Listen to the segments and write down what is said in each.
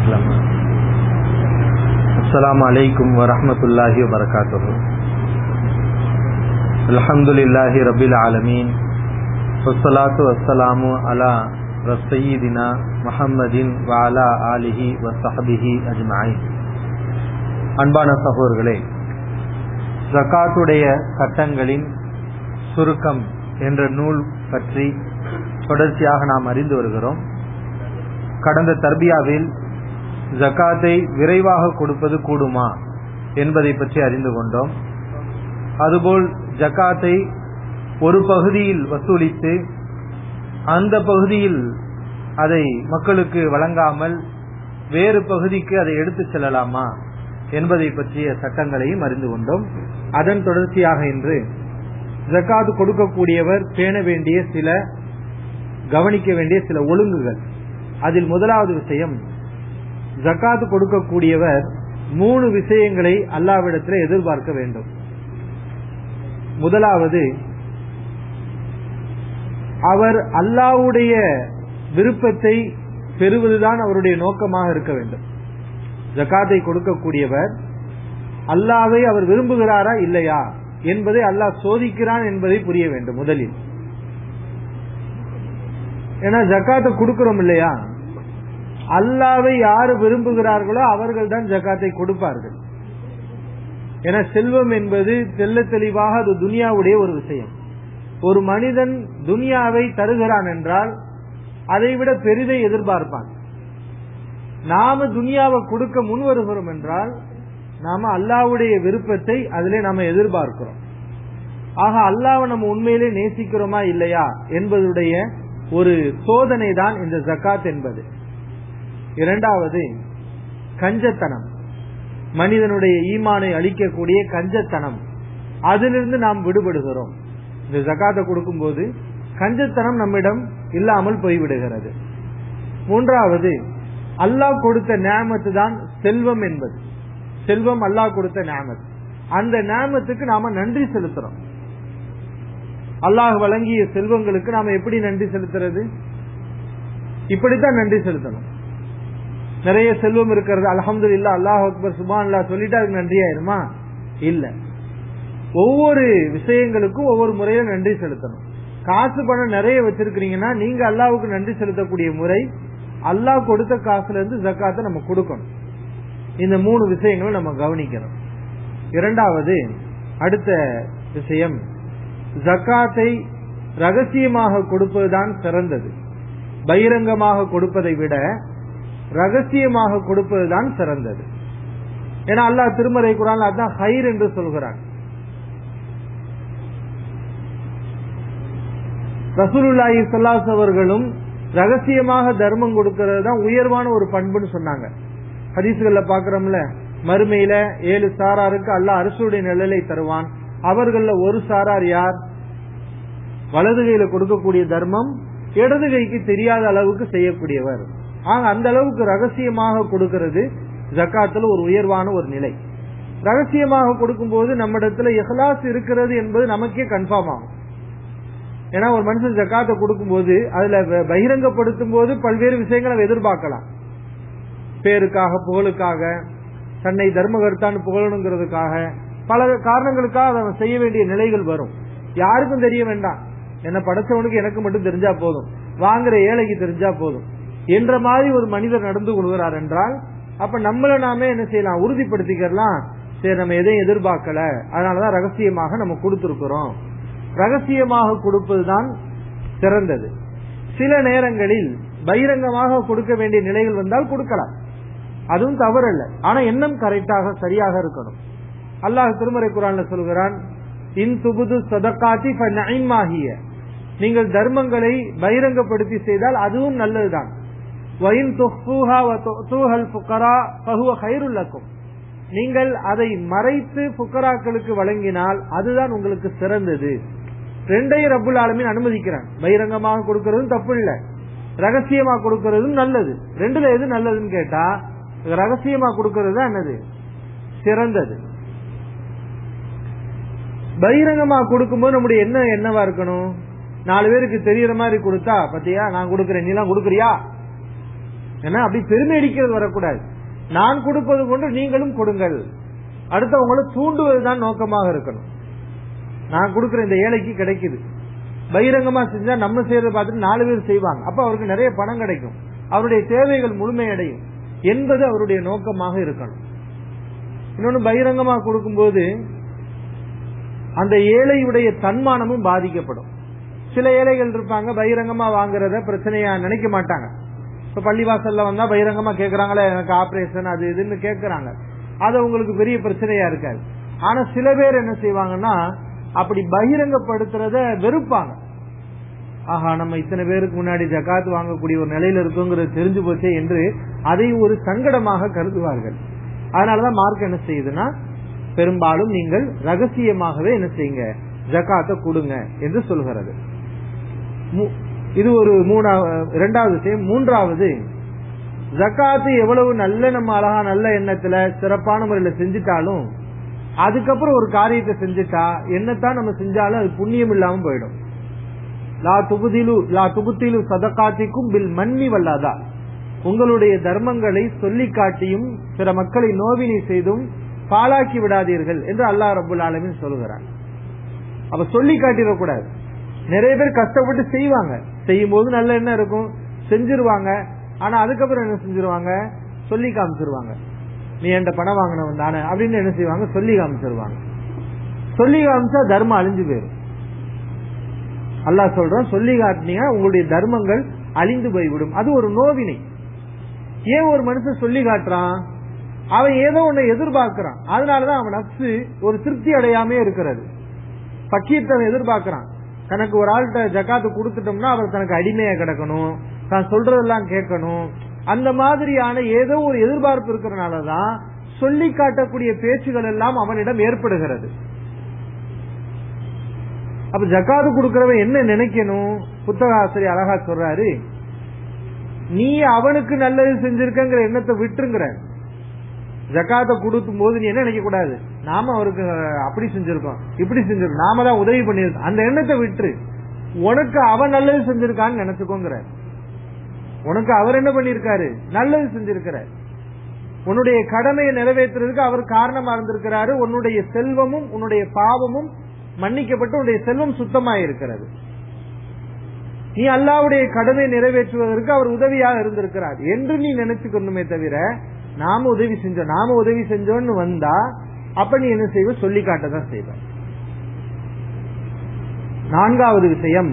وسلم السلام عليكم ورحمة الله وبركاته الحمد لله رب العالمين والصلاة والسلام على سيدنا محمد وعلى آله وصحبه أجمعين அன்பான சகோதரர்களே ஜக்காத்துடைய சட்டங்களின் சுருக்கம் என்ற நூல் பற்றி தொடர்ச்சியாக நாம் அறிந்து வருகிறோம் கடந்த தர்பியாவில் ஜக்காத்தை விரைவாக கொடுப்பது கூடுமா என்பதை பற்றி அறிந்து கொண்டோம் அதுபோல் ஜக்காத்தை ஒரு பகுதியில் வசூலித்து அந்த பகுதியில் அதை மக்களுக்கு வழங்காமல் வேறு பகுதிக்கு அதை எடுத்து செல்லலாமா என்பதை பற்றிய சட்டங்களையும் அறிந்து கொண்டோம் அதன் தொடர்ச்சியாக இன்று ஜக்காத்து கொடுக்கக்கூடியவர் பேண வேண்டிய சில கவனிக்க வேண்டிய சில ஒழுங்குகள் அதில் முதலாவது விஷயம் ஜக்காத்து கொடுக்கக்கூடியவர் மூணு விஷயங்களை அல்லாவிடத்தில் எதிர்பார்க்க வேண்டும் முதலாவது அவர் அல்லாவுடைய விருப்பத்தை பெறுவதுதான் அவருடைய நோக்கமாக இருக்க வேண்டும் ஜக்காத்தை கொடுக்கக்கூடியவர் அல்லாவை அவர் விரும்புகிறாரா இல்லையா என்பதை அல்லாஹ் சோதிக்கிறான் என்பதை புரிய வேண்டும் முதலில் ஏன்னா ஜக்காத்தை கொடுக்கிறோம் இல்லையா அல்லாவை யாரு விரும்புகிறார்களோ அவர்கள் தான் ஜக்காத்தை கொடுப்பார்கள் ஏன்னா செல்வம் என்பது தெல்ல தெளிவாக அது துனியாவுடைய ஒரு விஷயம் ஒரு மனிதன் துனியாவை தருகிறான் என்றால் அதை விட பெரிதை எதிர்பார்ப்பான் நாம துனியாவை கொடுக்க முன் வருகிறோம் என்றால் நாம அல்லாவுடைய விருப்பத்தை அதிலே நாம எதிர்பார்க்கிறோம் ஆக அல்லாவை நம்ம உண்மையிலே நேசிக்கிறோமா இல்லையா என்பதுடைய ஒரு சோதனை தான் இந்த ஜக்காத் என்பது இரண்டாவது கஞ்சத்தனம் மனிதனுடைய ஈமானை அளிக்கக்கூடிய கஞ்சத்தனம் அதிலிருந்து நாம் விடுபடுகிறோம் இந்த ஜக்காத்தை கொடுக்கும் போது கஞ்சத்தனம் நம்மிடம் இல்லாமல் போய்விடுகிறது மூன்றாவது அல்லாஹ் கொடுத்த நேமத்து தான் செல்வம் என்பது செல்வம் அல்லாஹ் கொடுத்த நேமத் அந்த நேமத்துக்கு நாம நன்றி செலுத்துறோம் அல்லாஹ் வழங்கிய செல்வங்களுக்கு நாம எப்படி நன்றி செலுத்துறது இப்படித்தான் நன்றி செலுத்தணும் நிறைய செல்வம் இருக்கிறது அலமது இல்லா அல்லாஹ் அக்பர் சுபான் அல்லா சொல்லிட்டு அதுக்கு நன்றி ஆயிருமா இல்ல ஒவ்வொரு விஷயங்களுக்கும் ஒவ்வொரு முறையில நன்றி செலுத்தணும் காசு பணம் நிறைய வச்சிருக்கிறீங்கன்னா நீங்க அல்லாவுக்கு நன்றி செலுத்தக்கூடிய முறை அல்லாஹ் கொடுத்த காசுல இருந்து ஜக்காத்தை நம்ம கொடுக்கணும் இந்த மூணு விஷயங்களும் நம்ம கவனிக்கணும் இரண்டாவது அடுத்த விஷயம் ஜக்காத்தை ரகசியமாக கொடுப்பதுதான் சிறந்தது பகிரங்கமாக கொடுப்பதை விட ரகசியமாக கொடுப்பதுதான் சிறந்தது ஏன்னா அல்லாஹ் திருமறை குரான் அதான் ஹைர் என்று சொல்கிறான் ரசூலுல்லாஹி சல்லாஸ் அவர்களும் ரகசியமாக தர்மம் கொடுக்கிறது தான் உயர்வான ஒரு பண்புன்னு சொன்னாங்க ஹதீசுகள்ல பாக்குறோம்ல மறுமையில ஏழு சாராருக்கு அல்ல அரசுடைய நிழலை தருவான் அவர்கள ஒரு சாரார் யார் வலது கையில கொடுக்கக்கூடிய தர்மம் இடது கைக்கு தெரியாத அளவுக்கு செய்யக்கூடியவர் ஆக அந்த அளவுக்கு ரகசியமாக கொடுக்கிறது ஜக்காத்துல ஒரு உயர்வான ஒரு நிலை ரகசியமாக கொடுக்கும் போது நம்ம இடத்துல எஹ்லாஸ் இருக்கிறது என்பது நமக்கே கன்ஃபார்ம் ஆகும் ஏன்னா ஒரு மனுஷன் ஜக்காத்தை கொடுக்கும் போது அதுல பகிரங்கப்படுத்தும் போது பல்வேறு விஷயங்களை எதிர்பார்க்கலாம் பேருக்காக புகழுக்காக தன்னை தர்மகர்த்தான்னு புகழணுங்கிறதுக்காக பல காரணங்களுக்காக அதை செய்ய வேண்டிய நிலைகள் வரும் யாருக்கும் தெரிய வேண்டாம் என்ன படைச்சவனுக்கு எனக்கு மட்டும் தெரிஞ்சா போதும் வாங்குற ஏழைக்கு தெரிஞ்சா போதும் என்ற மாதிரி ஒரு மனிதர் நடந்து கொள்கிறார் என்றால் அப்ப நம்மள நாமே என்ன செய்யலாம் உறுதிப்படுத்திக்கலாம் சரி நம்ம எதையும் எதிர்பார்க்கல அதனாலதான் ரகசியமாக நம்ம கொடுத்திருக்கிறோம் ரகசியமாக கொடுப்பதுதான் சிறந்தது சில நேரங்களில் பகிரங்கமாக கொடுக்க வேண்டிய நிலைகள் வந்தால் கொடுக்கலாம் அதுவும் தவறல்ல ஆனா எண்ணம் கரெக்டாக சரியாக இருக்கணும் அல்லாஹ் திருமறை குரான்ல சொல்கிறான் இன் துபுது சதக்காத்தி நைமாகிய நீங்கள் தர்மங்களை பகிரங்கப்படுத்தி செய்தால் அதுவும் நல்லதுதான் நீங்கள் அதை மறைத்து புக்கராக்களுக்கு வழங்கினால் அதுதான் உங்களுக்கு சிறந்தது ரெண்டையும் ரப்புல் ஆலமின் அனுமதிக்கிறான் பகிரங்கமாக கொடுக்கறதும் தப்பு இல்ல ரகசியமா கொடுக்கறதும் நல்லது ரெண்டுல எது நல்லதுன்னு கேட்டா ரகசியமா கொடுக்கறது தான் என்னது சிறந்தது பகிரங்கமா கொடுக்கும்போது நம்முடைய என்ன என்னவா இருக்கணும் நாலு பேருக்கு தெரியற மாதிரி கொடுத்தா பத்தியா நான் கொடுக்கறேன் நீ எல்லாம் கொடுக்கறியா ஏன்னா அப்படி பெருமை அடிக்கிறது வரக்கூடாது நான் கொடுப்பது கொண்டு நீங்களும் கொடுங்கள் அடுத்தவங்களை தூண்டுவதுதான் நோக்கமாக இருக்கணும் நான் கொடுக்கிற இந்த ஏழைக்கு கிடைக்குது பகிரங்கமா செஞ்சா நம்ம செய்யறத பார்த்துட்டு நாலு பேர் செய்வாங்க அப்ப அவருக்கு நிறைய பணம் கிடைக்கும் அவருடைய தேவைகள் முழுமையடையும் என்பது அவருடைய நோக்கமாக இருக்கணும் இன்னொன்னு பகிரங்கமா கொடுக்கும்போது அந்த ஏழையுடைய தன்மானமும் பாதிக்கப்படும் சில ஏழைகள் இருப்பாங்க பகிரங்கமா வாங்குறத பிரச்சனையா நினைக்க மாட்டாங்க இப்ப பள்ளிவாசல்ல வந்தா பகிரங்கமா கேக்குறாங்களே எனக்கு ஆபரேஷன் அது இதுன்னு கேக்குறாங்க அது உங்களுக்கு பெரிய பிரச்சனையா இருக்காது ஆனா சில பேர் என்ன செய்வாங்கன்னா அப்படி பகிரங்கப்படுத்துறத வெறுப்பாங்க ஆஹா நம்ம இத்தனை பேருக்கு முன்னாடி ஜக்காத் வாங்கக்கூடிய ஒரு நிலையில இருக்கோங்கிறது தெரிஞ்சு போச்சே என்று அதை ஒரு சங்கடமாக கருதுவார்கள் அதனாலதான் மார்க் என்ன செய்யுதுன்னா பெரும்பாலும் நீங்கள் ரகசியமாகவே என்ன செய்யுங்க ஜக்காத்தை கொடுங்க என்று சொல்கிறது மூ- இது ஒரு மூணாவது இரண்டாவது விஷயம் மூன்றாவது ஜக்காத்து எவ்வளவு நல்ல நம்ம அழகா நல்ல எண்ணத்துல சிறப்பான முறையில செஞ்சுட்டாலும் அதுக்கப்புறம் ஒரு காரியத்தை செஞ்சுட்டா என்னத்தான் நம்ம செஞ்சாலும் அது புண்ணியம் இல்லாம போயிடும் லா துபுதிலு லா துபுத்திலு சதகாத்திக்கும் பில் மன்னி வல்லாதா உங்களுடைய தர்மங்களை சொல்லி காட்டியும் பிற மக்களை நோவினை செய்தும் பாழாக்கி விடாதீர்கள் என்று அல்லாஹ் ரபுல் ஆலமின் சொல்லுகிறார் அப்ப சொல்லி காட்டிடக்கூடாது நிறைய பேர் கஷ்டப்பட்டு செய்வாங்க செய்யும் போது நல்ல எண்ணம் இருக்கும் செஞ்சிருவாங்க ஆனா அதுக்கப்புறம் என்ன செஞ்சிருவாங்க சொல்லி காமிச்சிருவாங்க நீ என்கிட்ட பணம் வாங்கினவன் தானே அப்படின்னு என்ன செய்வாங்க சொல்லி காமிச்சிருவாங்க சொல்லி காமிச்சா தர்மம் அழிஞ்சு போயிடும் அல்லாஹ் சொல்றான் சொல்லி காட்டினீங்க உங்களுடைய தர்மங்கள் அழிந்து போய்விடும் அது ஒரு நோவினை ஏன் ஒரு மனுஷன் சொல்லி காட்டுறான் அவன் ஏதோ ஒன்னை எதிர்பார்க்கிறான் அதனாலதான் அவன் நப்சு ஒரு திருப்தி அடையாமே இருக்கிறது பக்கீர்த்தை எதிர்பார்க்கிறான் தனக்கு ஒரு ஆள்கிட்ட ஜக்காத்து கொடுத்துட்டோம்னா அவர் தனக்கு அடிமையா கிடக்கணும் தான் சொல்றதெல்லாம் கேட்கணும் அந்த மாதிரியான ஏதோ ஒரு எதிர்பார்ப்பு இருக்கிறனாலதான் சொல்லி காட்டக்கூடிய பேச்சுகள் எல்லாம் அவனிடம் ஏற்படுகிறது அப்ப ஜக்காத்து கொடுக்கறவன் என்ன நினைக்கணும் புத்தக ஆசிரியர் அழகா சொல்றாரு நீ அவனுக்கு நல்லது செஞ்சிருக்கங்கிற எண்ணத்தை விட்டுருங்கிற ஜக்காத்தை கொடுக்கும் போது நீ என்ன நினைக்க கூடாது நாம அவருக்கு அப்படி செஞ்சிருக்கோம் இப்படி செஞ்சிருக்கோம் நாம தான் உதவி பண்ணிருக்கோம் அந்த எண்ணத்தை விட்டுரு உனக்கு அவன் நல்லது செஞ்சிருக்கான்னு நினைச்சுக்கோங்கிற உனக்கு அவர் என்ன பண்ணிருக்காரு நல்லது செஞ்சிருக்கிறார் உன்னுடைய கடமையை நிறைவேற்றுறதுக்கு அவர் காரணமா இருந்திருக்கிறாரு உன்னுடைய செல்வமும் உன்னுடைய பாவமும் மன்னிக்கப்பட்டு உன்னுடைய செல்வம் சுத்தமா இருக்கிறது நீ அல்லாவுடைய கடமை நிறைவேற்றுவதற்கு அவர் உதவியாக இருந்திருக்கிறார் என்று நீ நினைச்சுக்கணுமே தவிர நாம உதவி செஞ்சோம் நாம உதவி செஞ்சோம்னு வந்தா அப்ப நீ என்ன செய்வ சொல்லி காட்டதான் செய்வ நான்காவது விஷயம்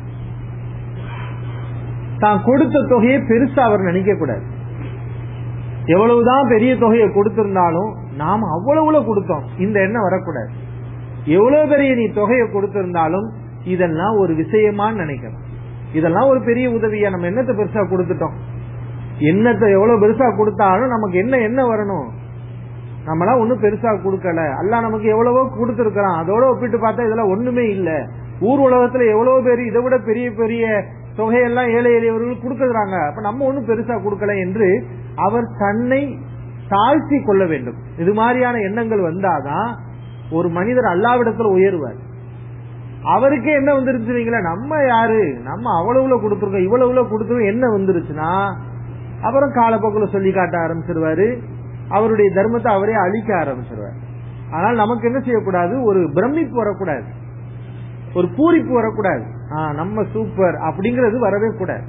தான் கொடுத்த தொகையை பெருசா அவர் நினைக்க கூடாது எவ்வளவுதான் பெரிய தொகையை கொடுத்திருந்தாலும் நாம் அவ்வளவுல கொடுத்தோம் இந்த எண்ணம் வரக்கூடாது எவ்வளவு பெரிய நீ தொகையை கொடுத்திருந்தாலும் இதெல்லாம் ஒரு விஷயமா நினைக்கணும் இதெல்லாம் ஒரு பெரிய உதவியா நம்ம என்னத்தை பெருசா கொடுத்துட்டோம் என்னத்தை எவ்வளவு பெருசா கொடுத்தாலும் நமக்கு என்ன என்ன வரணும் நம்மளாம் ஒண்ணும் பெருசா கொடுக்கல அல்ல நமக்கு எவ்வளவோ கொடுத்திருக்கிறான் அதோட ஒப்பிட்டு பார்த்தா இதெல்லாம் ஒண்ணுமே இல்ல ஊர் உலகத்துல எவ்வளவு பேர் இதை விட பெரிய பெரிய தொகையெல்லாம் ஏழை எளியவர்கள் கொடுக்கறாங்க அப்ப நம்ம ஒண்ணும் பெருசா கொடுக்கல என்று அவர் தன்னை தாழ்த்தி கொள்ள வேண்டும் இது மாதிரியான எண்ணங்கள் வந்தாதான் ஒரு மனிதர் அல்லாவிடத்துல உயர்வார் அவருக்கே என்ன வந்துருச்சுங்களா நம்ம யாரு நம்ம அவ்வளவுல கொடுத்துருக்கோம் இவ்வளவுல கொடுத்துருக்கோம் என்ன வந்துருச்சுன்னா அப்புறம் காலப்போக்கில் சொல்லி காட்ட ஆரம்பிச்சிருவாரு அவருடைய தர்மத்தை அவரே அழிக்க ஆரம்பிச்சிருவார் ஆனால் நமக்கு என்ன செய்யக்கூடாது ஒரு பிரமிப்பு வரக்கூடாது ஒரு பூரிப்பு வரக்கூடாது நம்ம சூப்பர் அப்படிங்கறது வரவே கூடாது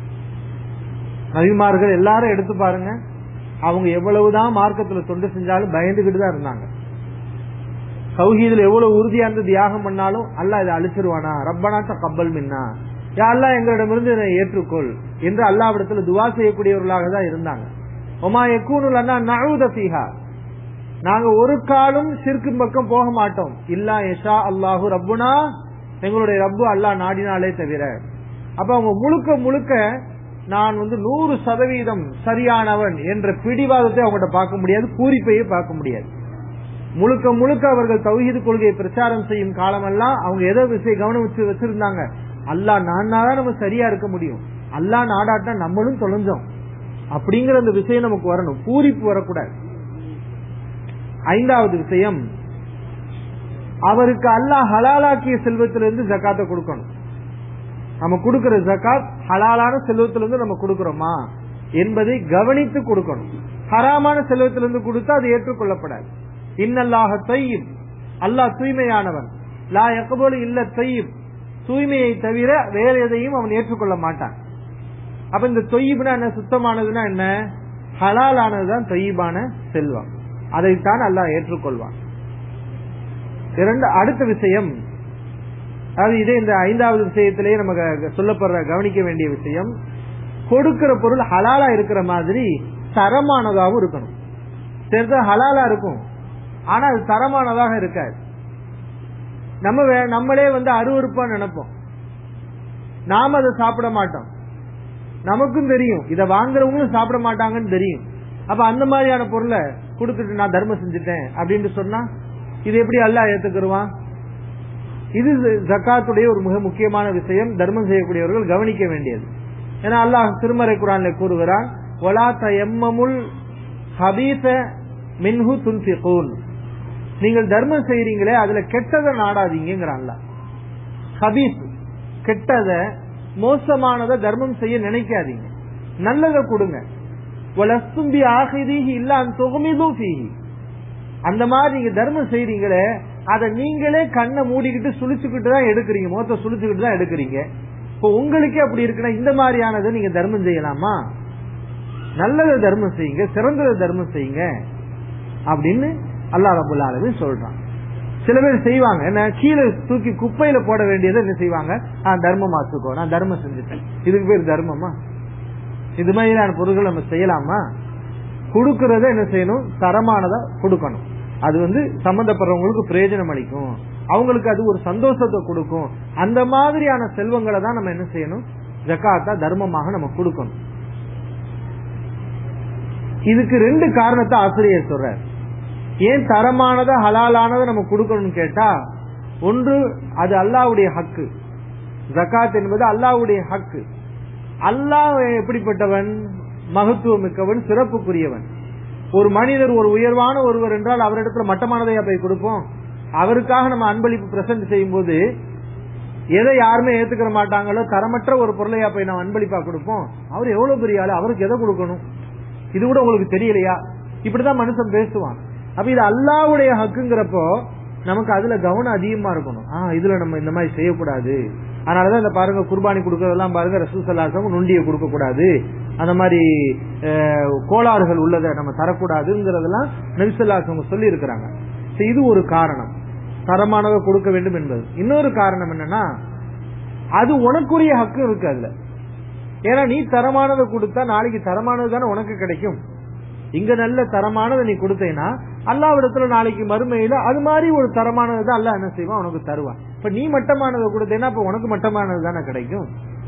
நபிமார்கள் எல்லாரும் எடுத்து பாருங்க அவங்க எவ்வளவுதான் மார்க்கத்துல தொண்டு செஞ்சாலும் பயந்துகிட்டு தான் இருந்தாங்க சௌஹீதுல எவ்வளவு உறுதியா இருந்து தியாகம் பண்ணாலும் அல்ல இதை அழிச்சிருவானா ரப்பனாத்த கப்பல் மின்னா யா அல்லா எங்களிடமிருந்து இதை ஏற்றுக்கொள் என்று அல்லாவிடத்துல துவா செய்யக்கூடியவர்களாக தான் இருந்தாங்க ஒமா எக்கூனுல் அண்ணா நழுத பீஹா நாங்க ஒரு காலம் சிற்கு பக்கம் போக மாட்டோம் இல்லா எஷா அல்லாஹு ரப்புனா எங்களுடைய ரப்பு அல்லா நாடினாலே தவிர அப்ப அவங்க முழுக்க முழுக்க நான் வந்து நூறு சதவீதம் சரியானவன் என்ற பிடிவாதத்தை அவங்ககிட்ட பார்க்க முடியாது பூரிப்பையே பார்க்க முடியாது முழுக்க முழுக்க அவர்கள் தௌஹீது கொள்கையை பிரச்சாரம் செய்யும் காலமெல்லாம் அவங்க எதை விஷயம் கவனம் வச்சு வச்சிருந்தாங்க அல்லா நாடாதான் நம்ம சரியா இருக்க முடியும் அல்லா நாடாட்டா நம்மளும் தொலைஞ்சோம் அப்படிங்கிற அந்த விஷயம் நமக்கு வரணும் பூரிப்பு வரக்கூடாது ஐந்தாவது விஷயம் அவருக்கு அல்லாஹ் ஹலாலாக்கிய செல்வத்திலிருந்து ஜக்காத்தை கொடுக்கணும் நம்ம கொடுக்கிற ஜக்காத் ஹலாலான செல்வத்திலிருந்து நம்ம கொடுக்கிறோமா என்பதை கவனித்து கொடுக்கணும் ஹராமான செல்வத்திலிருந்து கொடுத்தா அது ஏற்றுக்கொள்ளப்படாது இன்னல்லாக தையும் அல்லாஹ் தூய்மையானவன் லா எக்கபோல இல்ல தையும் தூய்மையை தவிர வேற எதையும் அவன் ஏற்றுக்கொள்ள மாட்டான் அப்ப இந்த தொய்யிப்னா என்ன சுத்தமானதுன்னா என்ன ஹலாலானதுதான் தொய்யிபான செல்வம் அதைத்தான் அல்லாஹ் ஏற்றுக்கொள்வான் இரண்டு அடுத்த விஷயம் அது இதே இந்த ஐந்தாவது விஷயத்திலேயே நமக்கு சொல்லப்படுற கவனிக்க வேண்டிய விஷயம் கொடுக்கிற பொருள் ஹலாலா இருக்கிற மாதிரி தரமானதாகவும் இருக்கணும் சிலது ஹலாலா இருக்கும் ஆனா அது தரமானதாக இருக்காது நம்ம வே- நம்மளே வந்து அருவருப்பா நினைப்போம் நாம அதை சாப்பிட மாட்டோம் நமக்கும் தெரியும் இத வாங்குறவங்களும் சாப்பிட மாட்டாங்கன்னு தெரியும் அப்ப அந்த மாதிரியான பொருளை கொடுத்துட்டு நான் தர்மம் செஞ்சுட்டேன் அப்படின்னு சொன்னா இது எப்படி அல்லாஹ் ஏத்துக்கிடுவான் இது ஜக்காத்துடைய ஒரு மிக முக்கியமான விஷயம் தர்மம் செய்யக்கூடியவர்கள் கவனிக்க வேண்டியது ஏன்னா அல்லாஹ் திருமறை குரான்ல கூறுகிறான் ஒலா தயம்மமுல் ஹபீச மின்ஹு துன்ஃபிகூன் நீங்கள் தர்மம் செய்றீங்களே அதுல கெட்டதை நாடாதீங்கிறான் அல்லாஹ் ஹபீஸ் கெட்டத மோசமானதை தர்மம் செய்ய நினைக்காதீங்க நல்லதை கொடுங்க வலஸ்தும்பி ஆகிதீஹி இல்ல அந்த தொகுமிதும் ஃபீஹி அந்த மாதிரி நீங்க தர்மம் செய்றீங்களே அதை நீங்களே கண்ணை மூடிக்கிட்டு சுழிச்சுக்கிட்டு தான் எடுக்கிறீங்க முகத்தை சுழிச்சுக்கிட்டு தான் எடுக்கிறீங்க இப்போ உங்களுக்கே அப்படி இருக்குன்னா இந்த மாதிரியானதை நீங்க தர்மம் செய்யலாமா நல்லதை தர்மம் செய்யுங்க சிறந்ததை தர்மம் செய்யுங்க அப்படின்னு அல்லாஹ் ரபுல் ஆலமீன் சொல்றான் சில பேர் செய்வாங்க என்ன கீழே தூக்கி குப்பையில போட வேண்டியதை என்ன செய்வாங்க நான் தர்மம் ஆச்சுக்கோ நான் தர்மம் செஞ்சுட்டேன் இதுக்கு பேர் தர்மமா இது மாதிரியான பொருட்கள் நம்ம செய்யலாமா கொடுக்கறத என்ன செய்யணும் தரமானதா கொடுக்கணும் அது வந்து சம்பந்தப்படுறவங்களுக்கு பிரயோஜனம் அளிக்கும் அவங்களுக்கு அது ஒரு சந்தோஷத்தை கொடுக்கும் அந்த மாதிரியான செல்வங்களை தான் நம்ம என்ன செய்யணும் ஜக்காத்தா தர்மமாக நம்ம கொடுக்கணும் இதுக்கு ரெண்டு காரணத்தை ஆசிரியர் சொல்றார் ஏன் தரமானதை ஹலாலானதை நம்ம கொடுக்கணும்னு கேட்டா ஒன்று அது அல்லாவுடைய ஹக்கு ஜக்காத் என்பது அல்லாவுடைய ஹக்கு அல்லாஹ் எப்படிப்பட்டவன் மகத்துவம் மிக்கவன் சிறப்புக்குரியவன் ஒரு மனிதர் ஒரு உயர்வான ஒருவர் என்றால் அவரிடத்துல மட்டமானதையா போய் கொடுப்போம் அவருக்காக நம்ம அன்பளிப்பு பிரசன்ட் செய்யும் போது எதை யாருமே ஏத்துக்கிற மாட்டாங்களோ தரமற்ற ஒரு பொருளையா போய் நம்ம அன்பளிப்பா கொடுப்போம் அவர் எவ்வளவு பெரிய ஆளு அவருக்கு எதை கொடுக்கணும் இது கூட உங்களுக்கு தெரியலையா இப்படிதான் மனுஷன் பேசுவான் அப்ப இது அல்லாவுடைய ஹக்குங்கிறப்போ நமக்கு அதுல கவனம் அதிகமா இருக்கணும் ஆஹ் இதுல நம்ம இந்த மாதிரி செய்யக்கூடாது அதனாலதான் இந்த பாருங்க குர்பானி கொடுக்கறதெல்லாம் பாருங்க ரசூசல்லாசம் நுண்டியை கொடுக்க கூடாது அந்த மாதிரி அஹ், கோளாறுகள் உள்ளதை நம்ம தரக்கூடாதுங்கிறதெல்லாம் நபிசல்லாசம் சொல்லி இருக்கிறாங்க இது ஒரு காரணம் தரமானதை கொடுக்க வேண்டும் என்பது இன்னொரு காரணம் என்னன்னா அது உனக்குரிய ஹக்கு இருக்கு அதுல ஏன்னா நீ தரமானதை கொடுத்தா நாளைக்கு தரமானது தானே உனக்கு கிடைக்கும் இங்க நல்ல தரமானதை நீ கொடுத்தேன்னா அல்லாவிடத்துல நாளைக்கு மறுமையில அது மாதிரி ஒரு தரமானது தான் அல்லா என்ன செய்வான் உனக்கு தருவான் இப்ப நீ மட்டமானதை கொடுத்தேன்னா அப்ப உனக்கு மட்டமானது தானே கிடைக்கும்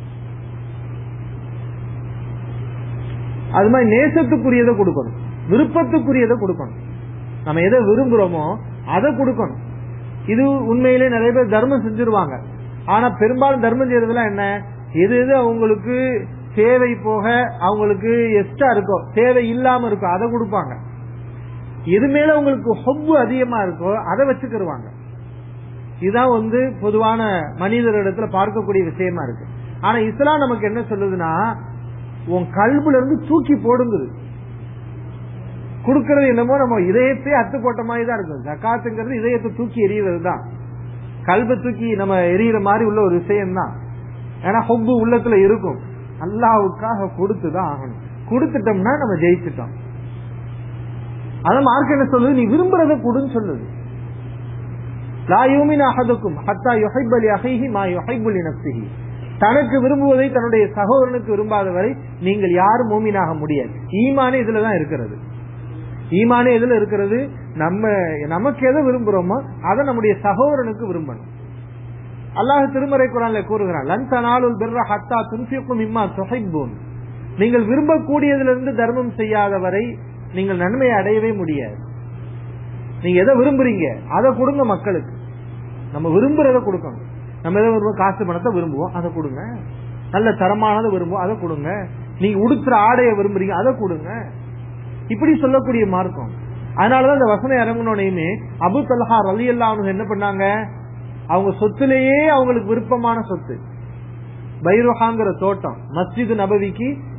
அது மாதிரி நேசத்துக்குரியதை கொடுக்கணும் விருப்பத்துக்குரியதை கொடுக்கணும் நம்ம எதை விரும்புறோமோ அதை கொடுக்கணும் இது உண்மையிலே நிறைய பேர் தர்மம் செஞ்சிருவாங்க ஆனா பெரும்பாலும் தர்மம் செய்யறதுலாம் என்ன எது எது அவங்களுக்கு தேவை போக அவங்களுக்கு எக்ஸ்ட்ரா இருக்கோ தேவை இல்லாம இருக்கோ அதை கொடுப்பாங்க எது மேல உங்களுக்கு ஹொப்பு அதிகமா இருக்கோ அதை வச்சுக்கிருவாங்க இதுதான் வந்து பொதுவான மனிதரிடத்துல பார்க்கக்கூடிய விஷயமா இருக்கு ஆனா இஸ்லாம் நமக்கு என்ன சொல்லுதுன்னா உன் கல்புல இருந்து தூக்கி போடுங்குது கொடுக்கறது என்னமோ நம்ம இதயத்தை அத்து போட்ட மாதிரி தான் இருக்கும் ஜக்காத்துங்கிறது இதயத்தை தூக்கி எறிகிறது தான் கல்பை தூக்கி நம்ம எரியற மாதிரி உள்ள ஒரு விஷயம் தான் ஏன்னா ஹொப்பு உள்ளத்துல இருக்கும் அல்லாவுக்காக கொடுத்துதான் ஆகணும் கொடுத்துட்டோம்னா நம்ம ஜெயிச்சிட்டோம் அதான் மார்க் என்ன சொல்லுது நீ விரும்புறத கொடுன்னு சொல்லுது லா யூமின் அஹதுக்கும் ஹத்தா யுஹைபலி அஹைஹி மா யுஹைபுலி நப்சிஹி தனக்கு விரும்புவதை தன்னுடைய சகோதரனுக்கு விரும்பாத வரை நீங்கள் யாரும் மூமினாக முடியாது ஈமானே இதுலதான் இருக்கிறது ஈமானே எதுல இருக்கிறது நம்ம நமக்கு எதை விரும்புறோமோ அதை நம்முடைய சகோதரனுக்கு விரும்பணும் அல்லாஹ் திருமறை குரான்ல கூறுகிறான் லன் தனாலுல் பிர்ர ஹத்தா துன்ஃபிக்கும் இம்மா துஹைப்பூன் நீங்கள் விரும்பக்கூடியதிலிருந்து தர்மம் செய்யாத வரை நீங்கள் நன்மையை அடையவே முடியாது நீங்க எதை விரும்புறீங்க அதை கொடுங்க மக்களுக்கு நம்ம விரும்புறத கொடுக்கணும் நம்ம எதை விரும்புவோம் காசு பணத்தை விரும்புவோம் அதை கொடுங்க நல்ல தரமானதை விரும்புவோம் அதை கொடுங்க நீங்க உடுத்துற ஆடையை விரும்புறீங்க அதை கொடுங்க இப்படி சொல்லக்கூடிய மார்க்கம் அதனாலதான் இந்த வசனம் இறங்கினோடையுமே அபு தல்ஹா ரலி அவங்க என்ன பண்ணாங்க அவங்க சொத்துலேயே அவங்களுக்கு விருப்பமான சொத்து பைரோஹாங்கிற தோட்டம் மஸ்ஜித் நபவிக்கு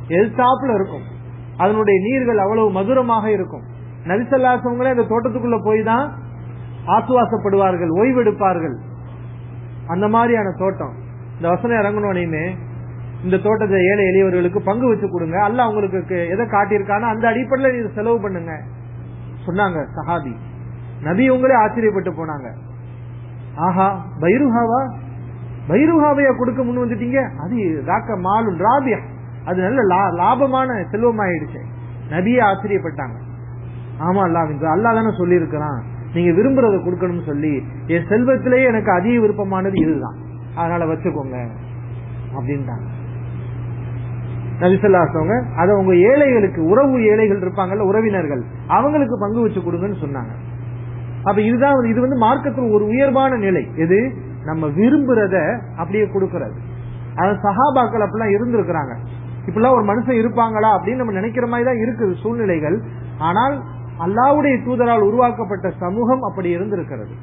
எல்சாப்ல இருக்கும் அதனுடைய நீர்கள் அவ்வளவு மதுரமாக இருக்கும் நபிசல்லாசவங்களே அந்த தோட்டத்துக்குள்ள போய் தான் ஆசுவாசப்படுவார்கள் ஓய்வெடுப்பார்கள் அந்த மாதிரியான தோட்டம் இந்த வசனம் இறங்கணும்னே இந்த தோட்டத்தை ஏழை எளியவர்களுக்கு பங்கு வச்சு கொடுங்க அல்ல அவங்களுக்கு எதை காட்டியிருக்கானோ அந்த அடிப்படையில் நீங்க செலவு பண்ணுங்க சொன்னாங்க சஹாபி நபி உங்களே ஆச்சரியப்பட்டு போனாங்க ஆஹா பைருஹாவா பைருஹாவையா கொடுக்க முன் வந்துட்டீங்க அது ராக்க மாலும் ராபியா அது நல்ல லாபமான செல்வமாயிடுச்சு நபியே ஆச்சரியப்பட்டாங்க ஆமா அல்லா அல்லா தானே சொல்லி இருக்கிறான் நீங்க விரும்புறத கொடுக்கணும்னு சொல்லி என் செல்வத்திலேயே எனக்கு அதிக விருப்பமானது இதுதான் அதனால வச்சுக்கோங்க அப்படின்ட்டாங்க நபிசல்லாசவங்க அதை உங்க ஏழைகளுக்கு உறவு ஏழைகள் இருப்பாங்கல்ல உறவினர்கள் அவங்களுக்கு பங்கு வச்சு கொடுங்கன்னு சொன்னாங்க அப்ப இதுதான் இது வந்து மார்க்கத்தில் ஒரு உயர்வான நிலை எது நம்ம விரும்புறத அப்படியே கொடுக்கறது அது சஹாபாக்கள் அப்படிலாம் இருந்திருக்கிறாங்க இப்பெல்லாம் ஒரு மனுஷன் இருப்பாங்களா அப்படின்னு நம்ம நினைக்கிற மாதிரி தான் இருக்குது சூழ்நிலைகள் ஆனால் அல்லாவுடைய தூதரால் உருவாக்கப்பட்ட சமூகம் அப்படி இருந்திருக்கிறது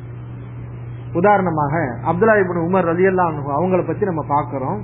உதாரணமாக அப்துல்லா இபின் உமர் ரலி அல்லா அவங்கள பத்தி நம்ம பாக்கிறோம்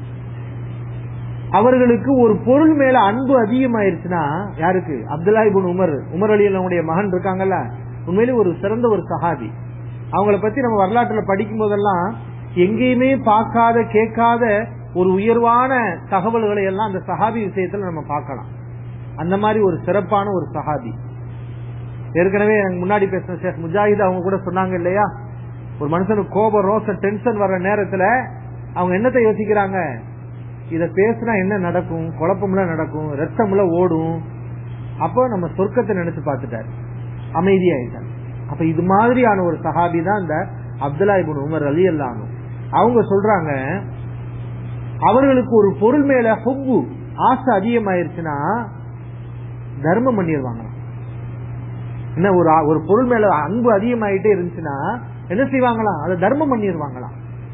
அவர்களுக்கு ஒரு பொருள் மேல அன்பு அதிகமாயிருச்சுன்னா யாருக்கு Abdullah ibn Umar Umar Ali அல்லாவுடைய மகன் இருக்காங்கல்ல உண்மையிலே ஒரு சிறந்த ஒரு சஹாபி அவங்கள பத்தி நம்ம வரலாற்றுல படிக்கும் போதெல்லாம் எங்கேயுமே பார்க்காத கேட்காத ஒரு உயர்வான தகவல்களை எல்லாம் அந்த சஹாபி விஷயத்துல நம்ம பார்க்கலாம் அந்த மாதிரி ஒரு சிறப்பான ஒரு சஹாபி ஏற்கனவே எனக்கு முன்னாடி பேசின ஷேக் முஜாஹித் அவங்க கூட சொன்னாங்க இல்லையா ஒரு மனுஷனுக்கு கோபம் ரோசம் டென்ஷன் வர்ற நேரத்துல அவங்க என்னத்தை யோசிக்கிறாங்க இத பேசினா என்ன நடக்கும் குழப்பம்ல நடக்கும் ரத்தம்ல ஓடும் அப்போ நம்ம சொர்க்கத்தை நினைச்சு பார்த்துட்டாரு அமைதியாயிட்டார் அப்ப இது மாதிரியான ஒரு சஹாபி தான் இந்த அப்துல்லா இபுன் உமர் அலி அல்லானு அவங்க சொல்றாங்க அவர்களுக்கு ஒரு பொருள் மேல ஹொப்பு ஆசை அதிகமாயிருச்சுன்னா தர்மம் பண்ணிடுவாங்க என்ன ஒரு ஒரு பொருள் மேல அன்பு அதிகமாயிட்டே இருந்துச்சுன்னா என்ன செய்வாங்களாம் அதை தர்மம் பண்ணிடுவாங்களாம்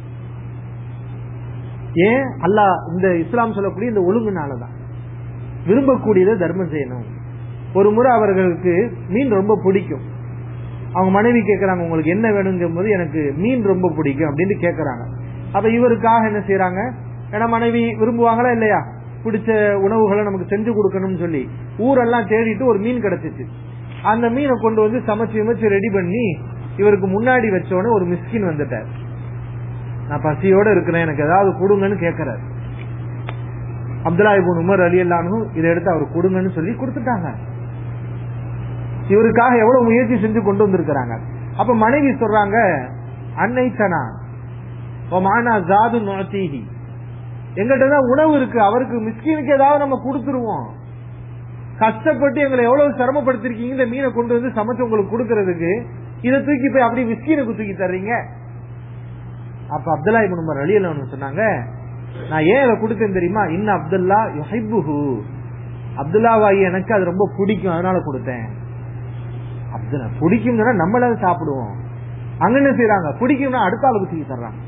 ஏன் அல்லா இந்த இஸ்லாம் சொல்லக்கூடிய இந்த ஒழுங்குனாலதான் விரும்பக்கூடியதை தர்மம் செய்யணும் ஒரு முறை அவர்களுக்கு மீன் ரொம்ப பிடிக்கும் அவங்க மனைவி கேட்கறாங்க உங்களுக்கு என்ன வேணுங்கும் போது எனக்கு மீன் ரொம்ப பிடிக்கும் அப்படின்னு கேட்கறாங்க அப்ப இவருக்காக என்ன செய்யறாங்க ஏன்னா மனைவி விரும்புவாங்களா இல்லையா பிடிச்ச உணவுகளை நமக்கு செஞ்சு கொடுக்கணும்னு சொல்லி ஊரெல்லாம் தேடிட்டு ஒரு மீன் கிடைச்சிச்சு அந்த மீனை கொண்டு வந்து சமைச்சு சமைச்சு ரெடி பண்ணி இவருக்கு முன்னாடி வச்சோடனே ஒரு மிஸ்கின் வந்துட்டார் நான் பசியோட இருக்கிறேன் எனக்கு ஏதாவது கொடுங்கன்னு கேட்கிறாரு அப்துல்லா இபுன் உமர் அலி அல்லானும் இதை எடுத்து அவர் கொடுங்கன்னு சொல்லி கொடுத்துட்டாங்க இவருக்காக எவ்வளவு முயற்சி செஞ்சு கொண்டு வந்திருக்கிறாங்க அப்ப மனைவி சொல்றாங்க அன்னை சனா மானா ஜாது நோத்தீகி எங்கிட்ட தான் உணவு இருக்கு அவருக்கு மிஸ்கினுக்கு ஏதாவது நம்ம கொடுத்துருவோம் கஷ்டப்பட்டு எங்களை எவ்வளவு சிரமப்படுத்திருக்கீங்க இந்த மீனை கொண்டு வந்து சமைச்சு உங்களுக்கு கொடுக்கறதுக்கு இதை தூக்கி போய் அப்படி மிஸ்கினுக்கு தூக்கி தர்றீங்க அப்ப அப்துல்லா இபுன் உமர் அலி அல்லான்னு சொன்னாங்க நான் ஏன் அதை கொடுத்தேன் தெரியுமா இன்னும் அப்துல்லா யுஹிப்புஹு அப்துல்லாவாயி எனக்கு அது ரொம்ப பிடிக்கும் அதனால கொடுத்தேன் அப்துல்லா பிடிக்கும்னா நம்மள சாப்பிடுவோம் அங்க என்ன செய்யறாங்க பிடிக்கும்னா அடுத்த ஆளுக்கு தூக்கி தர்றாங்க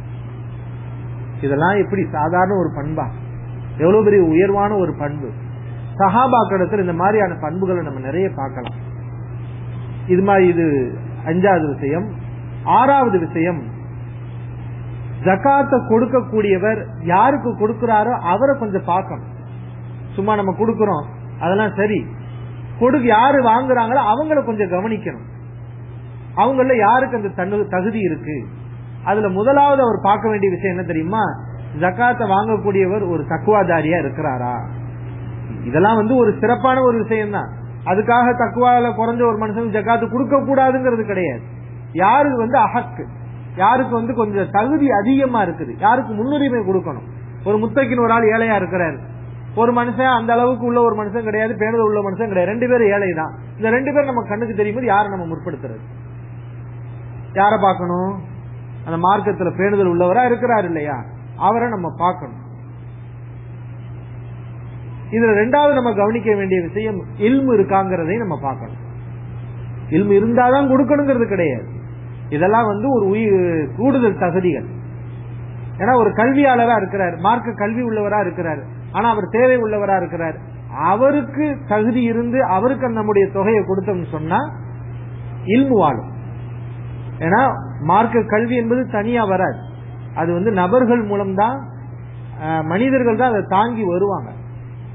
இதெல்லாம் எப்படி சாதாரண ஒரு பண்பா எவ்வளவு பெரிய உயர்வான ஒரு பண்பு சஹாபாக்கிடத்தில் இந்த மாதிரியான பண்புகளை நம்ம நிறைய பார்க்கலாம் இது மாதிரி இது அஞ்சாவது விஷயம் ஆறாவது விஷயம் ஜக்காத்த கொடுக்கக்கூடியவர் யாருக்கு கொடுக்கிறாரோ அவரை கொஞ்சம் பார்க்கணும் சும்மா நம்ம கொடுக்கிறோம் அதெல்லாம் சரி கொடுக்க யாரு வாங்குறாங்களோ அவங்கள கொஞ்சம் கவனிக்கணும் அவங்கள யாருக்கு அந்த தகுதி இருக்கு அதுல முதலாவது அவர் பார்க்க வேண்டிய விஷயம் என்ன தெரியுமா ஜக்காத்த வாங்கக்கூடியவர் ஒரு தக்குவாதாரியா இருக்கிறாரா இதெல்லாம் வந்து ஒரு சிறப்பான ஒரு விஷயம் தான் அதுக்காக தக்குவால குறைஞ்ச ஒரு மனுஷன் ஜக்காத்து கொடுக்க கூடாதுங்கிறது கிடையாது யாருக்கு வந்து அஹக்கு யாருக்கு வந்து கொஞ்சம் தகுதி அதிகமா இருக்குது யாருக்கு முன்னுரிமை கொடுக்கணும் ஒரு முத்தக்கின் ஒரு ஆள் ஏழையா இருக்கிறாரு ஒரு மனுஷன் அந்த அளவுக்கு உள்ள ஒரு மனுஷன் கிடையாது பேணுதல் உள்ள மனுஷன் கிடையாது ரெண்டு பேரும் ஏழை தான் இந்த ரெண்டு பேரும் நம்ம கண்ணுக்கு தெரியும் யாரை நம்ம முற்படுத்துறது யார பார்க்கணும் அந்த மார்க்கத்துல பேணுதல் உள்ளவரா இருக்கிறார் இல்லையா அவரை நம்ம பார்க்கணும் இதுல ரெண்டாவது நம்ம கவனிக்க வேண்டிய விஷயம் இல்மு இருக்காங்கிறதை நம்ம பார்க்கணும் இல்மு இருந்தாதான் கொடுக்கணுங்கிறது கிடையாது இதெல்லாம் வந்து ஒரு கூடுதல் தகுதிகள் ஏன்னா ஒரு கல்வியாளரா இருக்கிறார் மார்க்க கல்வி உள்ளவரா இருக்கிறார் ஆனா அவர் தேவை உள்ளவரா இருக்கிறார் அவருக்கு தகுதி இருந்து அவருக்கு நம்முடைய தொகையை கொடுத்தோம்னு சொன்னா இல்மு வாழும் ஏன்னா மார்க்க கல்வி என்பது தனியா வராது அது வந்து நபர்கள் மூலம்தான் மனிதர்கள் தான் அதை தாங்கி வருவாங்க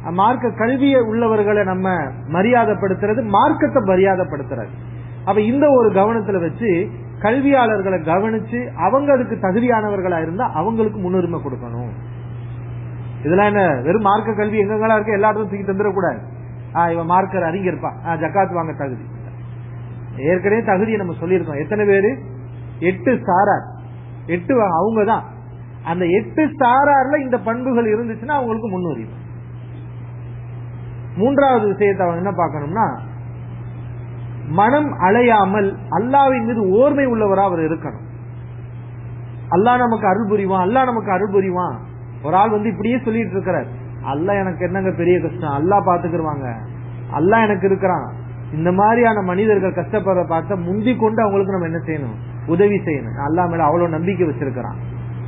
மார்க்க கல்வியை உள்ளவர்களை நம்ம மரியாதைப்படுத்துறது மார்க்கத்தை மரியாதைப்படுத்துறது அப்ப இந்த ஒரு கவனத்துல வச்சு கல்வியாளர்களை கவனிச்சு அவங்க அதுக்கு தகுதியானவர்களா இருந்தா அவங்களுக்கு முன்னுரிமை கொடுக்கணும் இதெல்லாம் என்ன வெறும் மார்க்க கல்வி எங்கெங்கெல்லாம் இருக்கு எல்லா இடத்தும் தூக்கி தந்துடக்கூடாது ஆஹ் இவன் மார்க்கர் அறிஞர்ப்பா ஆஹ் ஜக்காத் வாங்க தகுதி ஏற்கனவே தகுதியை நம்ம சொல்லியிருக்கோம் எத்தனை பேரு எட்டு சாரார் எட்டு அவங்க தான் அந்த எட்டு சாரார்ல இந்த பண்புகள் இருந்துச்சுன்னா அவங்களுக்கு முன்னுரிமை மூன்றாவது விஷயத்தை அவன் என்ன பார்க்கணும்னா மனம் அலையாமல் அல்லாவின் மீது ஓர்மை உள்ளவரா அவர் இருக்கணும் அல்லாஹ் நமக்கு அருள் புரிவான் அல்லாஹ் நமக்கு அருள் புரிவான் ஒரு ஆள் வந்து இப்படியே சொல்லிட்டு இருக்கிறார் அல்லாஹ் எனக்கு என்னங்க பெரிய கஷ்டம் அல்லாஹ் பாத்துக்கிருவாங்க அல்லாஹ் எனக்கு இருக்கிறான் இந்த மாதிரியான மனிதர்கள் கஷ்டப்படுற பார்த்தா முந்தி கொண்டு அவங்களுக்கு நம்ம என்ன செய்யணும் உதவி செய்யணும் அல்லாஹ் மேல அவ்வளவு நம்பிக்கை வச்சிருக்கிறான்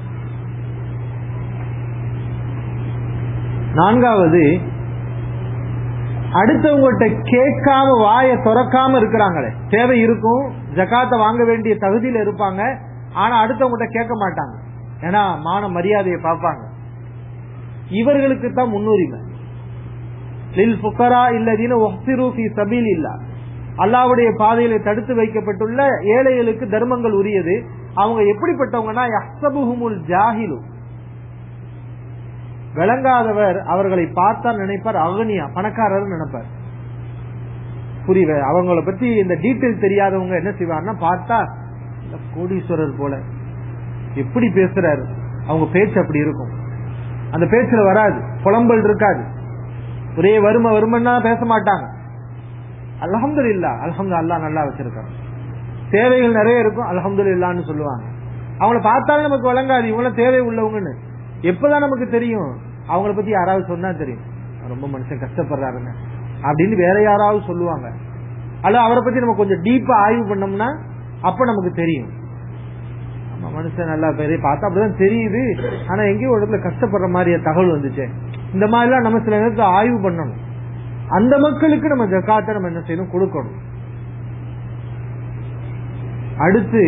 நான்காவது அடுத்தவங்கள்ட்ட கேட்காம வாய திறக்காம இருக்கிறாங்களே தேவை இருக்கும் ஜக்காத்தை வாங்க வேண்டிய தகுதியில இருப்பாங்க ஆனா அடுத்தவங்கள்ட்ட கேட்க மாட்டாங்க ஏன்னா மான மரியாதையை பார்ப்பாங்க இவர்களுக்கு தான் முன்னுரிமை லில் புக்கரா இல்லதீன ஒஹ்சிரு ஃபி சபீல் இல்லா அல்லாவுடைய பாதையில தடுத்து வைக்கப்பட்டுள்ள ஏழைகளுக்கு தர்மங்கள் உரியது அவங்க எப்படிப்பட்டவங்கன்னா யஹ்சபுஹுமுல் ஜாஹிலு விளங்காதவர் அவர்களை பார்த்தா நினைப்பார் அகனியா பணக்காரர் நினைப்பார் புரியல அவங்கள பத்தி இந்த டீட்டெயில் தெரியாதவங்க என்ன செய்வார்னா பார்த்தா இந்த கோடீஸ்வரர் போல எப்படி பேசுறாரு அவங்க பேச்சு அப்படி இருக்கும் அந்த பேச்சுல வராது புலம்பல் இருக்காது ஒரே வறுமை வறுமைன்னா பேச மாட்டாங்க அலமது இல்லா அலமது அல்லா நல்லா வச்சிருக்காங்க தேவைகள் நிறைய இருக்கும் அலமது இல்லான்னு சொல்லுவாங்க அவங்கள பார்த்தாலும் நமக்கு வழங்காது இவங்கள தேவை உள்ளவங்கன்னு எப்பதான் நமக்கு தெரியும் அவங்கள பத்தி யாராவது சொன்னா தெரியும் ரொம்ப மனுஷன் கஷ்டப்படுறாருங்க அப்படின்னு வேற யாராவது சொல்லுவாங்க அல்ல அவரை பத்தி நம்ம கொஞ்சம் டீப்பா ஆய்வு பண்ணோம்னா அப்ப நமக்கு தெரியும் ஆமா மனுஷன் நல்லா பேரே பார்த்தா அப்படிதான் தெரியுது ஆனா எங்கேயோ ஒரு இடத்துல கஷ்டப்படுற மாதிரி தகவல் வந்துச்சு இந்த மாதிரிலாம் நம்ம சில நேரத்துல ஆய்வு பண்ணணும் அந்த மக்களுக்கு நம்ம ஜக்காத்தை நம்ம என்ன செய்யணும் கொடுக்கணும் அடுத்து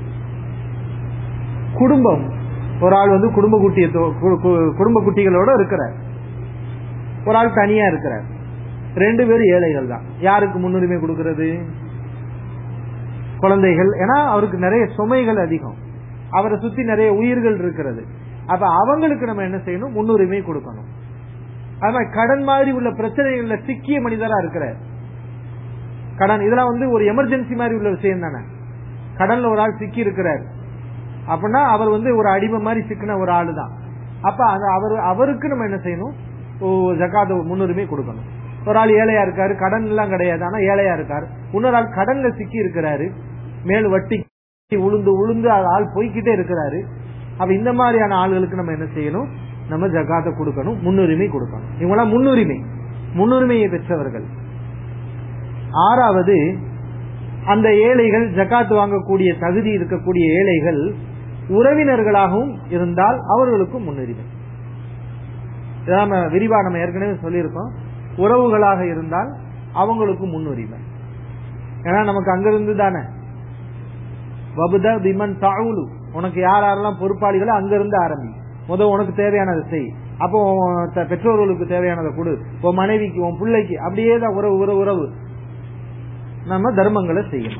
குடும்பம் ஒரு ஆள் வந்து குடும்ப குட்டிய குடும்ப குட்டிகளோட இருக்கிறார் ஒரு ஆள் தனியா இருக்கிறார் ரெண்டு பேரும் ஏழைகள் தான் யாருக்கு முன்னுரிமை கொடுக்கிறது குழந்தைகள் ஏன்னா அவருக்கு நிறைய சுமைகள் அதிகம் அவரை சுத்தி நிறைய உயிர்கள் இருக்கிறது அப்ப அவங்களுக்கு நம்ம என்ன செய்யணும் முன்னுரிமை கொடுக்கணும் அது மாதிரி கடன் மாதிரி உள்ள பிரச்சனைகள்ல சிக்கிய மனிதரா இருக்கிறார் கடன் இதெல்லாம் வந்து ஒரு எமர்ஜென்சி மாதிரி உள்ள விஷயம் தானே கடன்ல ஒரு ஆள் சிக்கி இருக்கிறார் அப்படின்னா அவர் வந்து ஒரு அடிமை மாதிரி சிக்கின ஒரு ஆளு தான் அப்ப அந்த அவர் அவருக்கு நம்ம என்ன செய்யணும் ஜக்காத முன்னுரிமை கொடுக்கணும் ஒரு ஆள் ஏழையா இருக்காரு கடன் எல்லாம் கிடையாது ஆனா ஏழையா இருக்காரு இன்னொரு ஆள் கடன்ல சிக்கி இருக்கிறாரு மேல் வட்டி உளுந்து உளுந்து ஆள் போய்கிட்டே இருக்கிறாரு அப்ப இந்த மாதிரியான ஆளுகளுக்கு நம்ம என்ன செய்யணும் நம்ம ஜக்காத்த கொடுக்கணும் முன்னுரிமை கொடுக்கணும் இவங்களாம் முன்னுரிமை முன்னுரிமையை பெற்றவர்கள் ஆறாவது அந்த ஏழைகள் ஜக்காத்து வாங்கக்கூடிய தகுதி இருக்கக்கூடிய ஏழைகள் உறவினர்களாகவும் இருந்தால் அவர்களுக்கும் முன்னுரிமை நம்ம விரிவா நம்ம ஏற்கனவே சொல்லியிருக்கோம் உறவுகளாக இருந்தால் அவங்களுக்கும் முன்னுரிமை ஏன்னா நமக்கு அங்கிருந்து தானே வபுத பிமன் தாவுலு உனக்கு யார் யாரெல்லாம் பொறுப்பாளிகளோ அங்கிருந்து ஆரம்பி முதல் உனக்கு தேவையானதை செய் அப்போ பெற்றோர்களுக்கு தேவையானதை கொடு உன் மனைவிக்கு உன் பிள்ளைக்கு அப்படியே தான் உறவு உறவு உறவு நம்ம தர்மங்களை செய்யணும்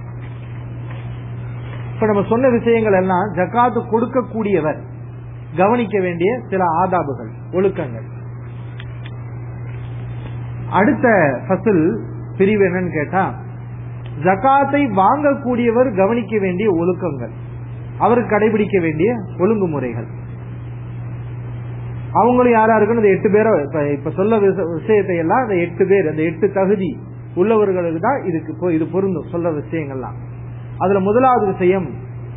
இப்ப நம்ம சொன்ன விஷயங்கள் எல்லாம் ஜக்காத்து கொடுக்கக்கூடியவர் கவனிக்க வேண்டிய சில ஆதாபுகள் ஒழுக்கங்கள் அடுத்த ஃபசில் பிரிவு என்னன்னு கேட்டா ஜக்காத்தை வாங்கக்கூடியவர் கவனிக்க வேண்டிய ஒழுக்கங்கள் அவருக்கு கடைபிடிக்க வேண்டிய ஒழுங்குமுறைகள் அவங்களும் யாரா இருக்குன்னு அந்த எட்டு பேரை இப்ப இப்ப சொல்ல விஷயத்தை எல்லாம் அந்த எட்டு பேர் அந்த எட்டு தகுதி உள்ளவர்களுக்கு தான் இதுக்கு இது பொருந்தும் சொல்ற விஷயங்கள்லாம் அதுல முதலாவது விஷயம்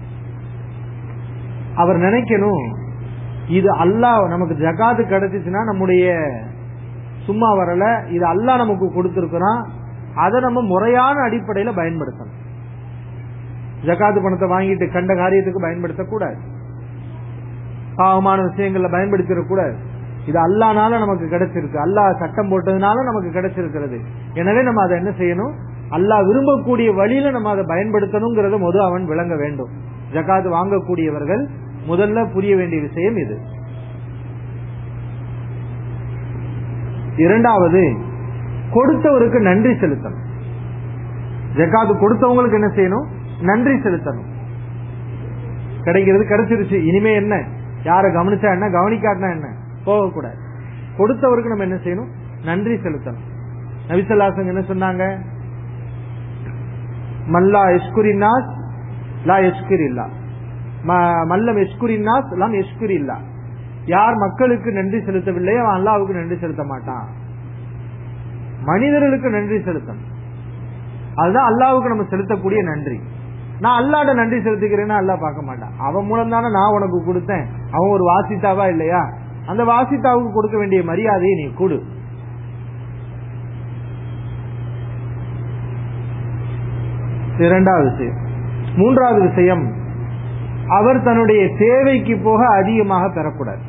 அவர் நினைக்கணும் இது அல்லாஹ் நமக்கு ஜகாத்து கிடைச்சிச்சுன்னா நம்முடைய சும்மா வரல இது அல்லாஹ் நமக்கு கொடுத்திருக்கிறான் அதை நம்ம முறையான அடிப்படையில பயன்படுத்தணும் ஜகாத்து பணத்தை வாங்கிட்டு கண்ட காரியத்துக்கு பயன்படுத்தக்கூடாது பாவமான விஷயங்கள்ல பயன்படுத்திடக்கூடாது இது அல்லானால நமக்கு கிடைச்சிருக்கு அல்லாஹ் சட்டம் போட்டதுனால நமக்கு கிடைச்சிருக்கிறது எனவே நம்ம அதை என்ன செய்யணும் அல்லாஹ் விரும்பக்கூடிய வழியில நம்ம அதை பயன்படுத்தணுங்கிறத முதல் அவன் விளங்க வேண்டும் ஜகாத் வாங்கக்கூடியவர்கள் முதல்ல புரிய வேண்டிய விஷயம் இது இரண்டாவது கொடுத்தவருக்கு நன்றி செலுத்தணும் ஜக்காத்து கொடுத்தவங்களுக்கு என்ன செய்யணும் நன்றி செலுத்தணும் கிடைக்கிறது கிடைச்சிருச்சு இனிமே என்ன யாரை கவனிச்சா என்ன கவனிக்காட்டினா என்ன போகக்கூடாது கொடுத்தவருக்கு நம்ம என்ன செய்யணும் நன்றி செலுத்தணும் நபிசல்லாசங்க என்ன சொன்னாங்க மல்லா எஸ்குரிநாஸ் லா எஸ்குரி இல்லா மல்லம் எஸ்குரிநாஸ் லாம் எஸ்குரி இல்லா யார் மக்களுக்கு நன்றி செலுத்தவில்லை அவன் அல்லாவுக்கு நன்றி செலுத்த மாட்டான் மனிதர்களுக்கு நன்றி செலுத்தணும் அதுதான் அல்லாவுக்கு நம்ம செலுத்தக்கூடிய நன்றி நான் அல்லாட நன்றி செலுத்திக்கிறேன்னா அல்லா பார்க்க மாட்டான் அவன் மூலம் தானே நான் உனக்கு கொடுத்தேன் அவன் ஒரு வாசித்தாவா இல்லையா அந்த வாசித்தாவுக்கு கொடுக்க வேண்டிய மரியாதையை நீ கொடு இரண்டாவது விஷயம் மூன்றாவது விஷயம் அவர் தன்னுடைய தேவைக்கு போக அதிகமாக பெறக்கூடாது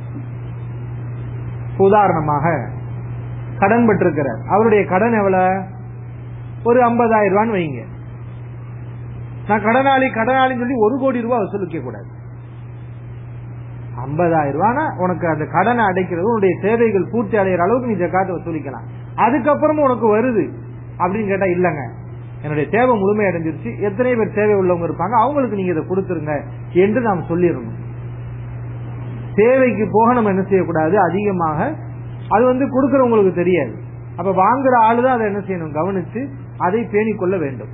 உதாரணமாக கடன் பெற்றிருக்கிறார் அவருடைய கடன் எவ்வளவு ஒரு ஐம்பதாயிரம் ரூபான்னு வைங்க நான் கடனாளி கடனாளின்னு சொல்லி ஒரு கோடி ரூபாய் வசூலிக்க கூடாது ஐம்பதாயிரம் ரூபானா உனக்கு அந்த கடனை அடைக்கிறது உன்னுடைய தேவைகள் பூர்த்தி அடைகிற அளவுக்கு நீ ஜக்காத்தை வசூலிக்கலாம் அதுக்கப்புறமும் உனக்கு வருது அப்படின்னு கேட்டா இல்லங்க என்னுடைய தேவை முழுமை அடைஞ்சிருச்சு எத்தனை பேர் தேவை உள்ளவங்க இருப்பாங்க அவங்களுக்கு நீங்க இதை கொடுத்துருங்க என்று நாம் சொல்லிடணும் தேவைக்கு போக நம்ம என்ன செய்யக்கூடாது அதிகமாக அது வந்து கொடுக்கறவங்களுக்கு தெரியாது அப்ப வாங்குற ஆளுதான் அதை என்ன செய்யணும் கவனிச்சு அதை பேணிக் கொள்ள வேண்டும்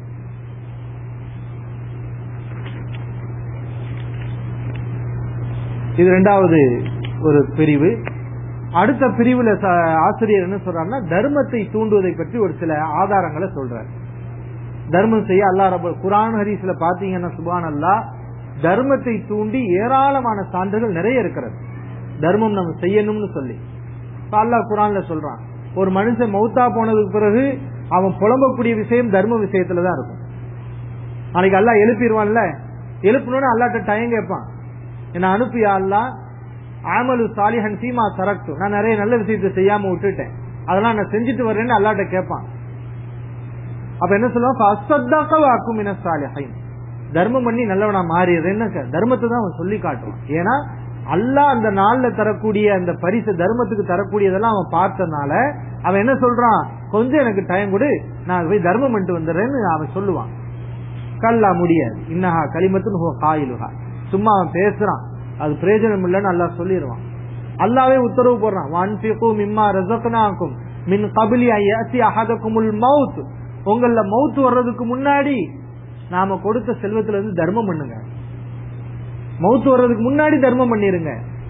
இது ரெண்டாவது ஒரு பிரிவு அடுத்த பிரிவுல ஆசிரியர் என்ன சொல்றாருன்னா தர்மத்தை தூண்டுவதை பற்றி ஒரு சில ஆதாரங்களை சொல்றார் தர்மம் செய்ய அல்லா ரப குரான் ஹரிஸ்ல பாத்தீங்கன்னா சுபான் அல்லா தர்மத்தை தூண்டி ஏராளமான சான்றுகள் நிறைய இருக்கிறது தர்மம் நம்ம செய்யணும்னு சொல்லி அல்லா குரான்ல சொல்றான் ஒரு மனுஷன் மௌத்தா போனதுக்கு பிறகு அவன் புலம்பக்கூடிய விஷயம் தர்ம விஷயத்துலதான் இருக்கும் நாளைக்கு அல்லா எழுப்பிடுவான்ல எழுப்பணும்னு அல்லாட்ட டைம் கேட்பான் என்ன அனுப்பியா அல்லா ஆமலு சாலிஹன் சீமா சரக்து நான் நிறைய நல்ல விஷயத்தை செய்யாம விட்டுட்டேன் அதெல்லாம் நான் செஞ்சுட்டு வர்றேன்னு அல்லாட்ட கேட்பான் அப்ப என்ன சொல்லுவான் மின சாலிஹைன் தர்மம் பண்ணி நல்லவனா மாறிடுறேன்னு தர்மத்தை தான் அவன் சொல்லி காட்டுவான் ஏன்னா அல்லாஹ் அந்த நாள்ல தரக்கூடிய அந்த பரிசு தர்மத்துக்கு தரக்கூடியதெல்லாம் அவன் பார்த்தனால அவன் என்ன சொல்றான் கொஞ்சம் எனக்கு டைம் கொடு நான் போய் தர்மம் பண்ணிட்டு வந்துடுறேன்னு அவன் சொல்லுவான் கல்லா முடியாது இன்னஹா களிமத்துன்னு காயிலுஹா சும்மா அவன் பேசுறான் அது பிரயோஜனம் இல்லைன்னு அல்லா சொல்லிடுவான் அல்லாவே உத்தரவு போடுறான் வான்பிக்கும் மிம்மா ரசக்னாக்கும் மின் கபிலி ஐயாசி அஹதக்குமுல் மவுத் உங்கள மவுத்து வர்றதுக்கு முன்னாடி நாம கொடுத்த செல்வத்துல இருந்து தர்மம் பண்ணுங்க மவுத்து வர்றதுக்கு முன்னாடி தர்மம் பண்ணிருங்க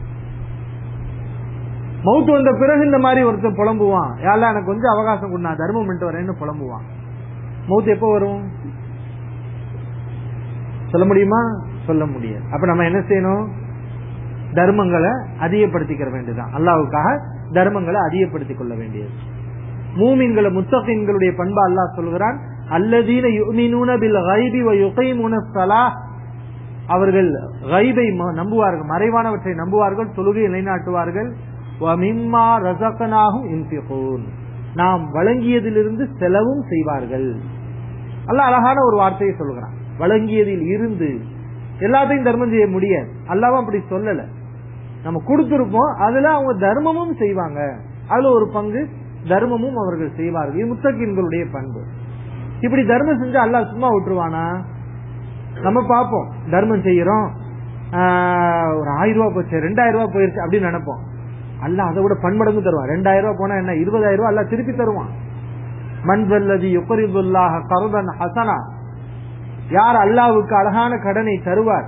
மவுத்து வந்த பிறகு இந்த மாதிரி ஒருத்தன் புலம்புவான் யாரெல்லாம் எனக்கு கொஞ்சம் அவகாசம் கொண்டு நான் தர்மம் பண்ணிட்டு வரேன்னு புலம்புவான் மவுத்து எப்ப வரும் சொல்ல முடியுமா சொல்ல முடியாது அப்ப நம்ம என்ன செய்யணும் தர்மங்களை அதிகப்படுத்திக்கிற வேண்டியதுதான் அல்லாவுக்காக தர்மங்களை அதிகப்படுத்திக் கொள்ள வேண்டியது மூமின்களை முத்தகீன்களுடைய பண்பா அல்லாஹ் சொல்கிறான் அல்லதீன யுமினூன பில் கைபி வ யுகைமுன ஸலாஹ் அவர்கள் கைபை நம்புவார்கள் மறைவானவற்றை நம்புவார்கள் தொழுகை நிலைநாட்டுவார்கள் வ மிம்மா ரஸக்னாஹும் யுன்ஃபிகூன் நாம் வழங்கியதிலிருந்து செலவும் செய்வார்கள் அல்லாஹ் அழகான ஒரு வார்த்தையை சொல்கிறான் வழங்கியதில் இருந்து எல்லாத்தையும் தர்மம் செய்ய முடியாது அல்லாவும் அப்படி சொல்லல நம்ம கொடுத்திருப்போம் அதுல அவங்க தர்மமும் செய்வாங்க அதுல ஒரு பங்கு தர்மமும் அவர்கள் செய்வார்கள் இது முத்தகின்களுடைய பண்பு இப்படி தர்மம் செஞ்சா அல்லாஹ் சும்மா விட்டுருவானா நம்ம பார்ப்போம் தர்மம் செய்யறோம் ஒரு ஆயிரம் ரூபாய் போச்சு ரெண்டாயிரம் ரூபாய் போயிருச்சு அப்படின்னு நினைப்போம் அல்ல அதை விட பன்மடங்கு தருவான் ரெண்டாயிரம் ரூபாய் போனா என்ன இருபதாயிரம் ரூபாய் அல்ல திருப்பி தருவான் மண்வல்லதி யுக்கரிதுல்லாஹ கருதன் ஹசனா யார் அல்லாவுக்கு அழகான கடனை தருவார்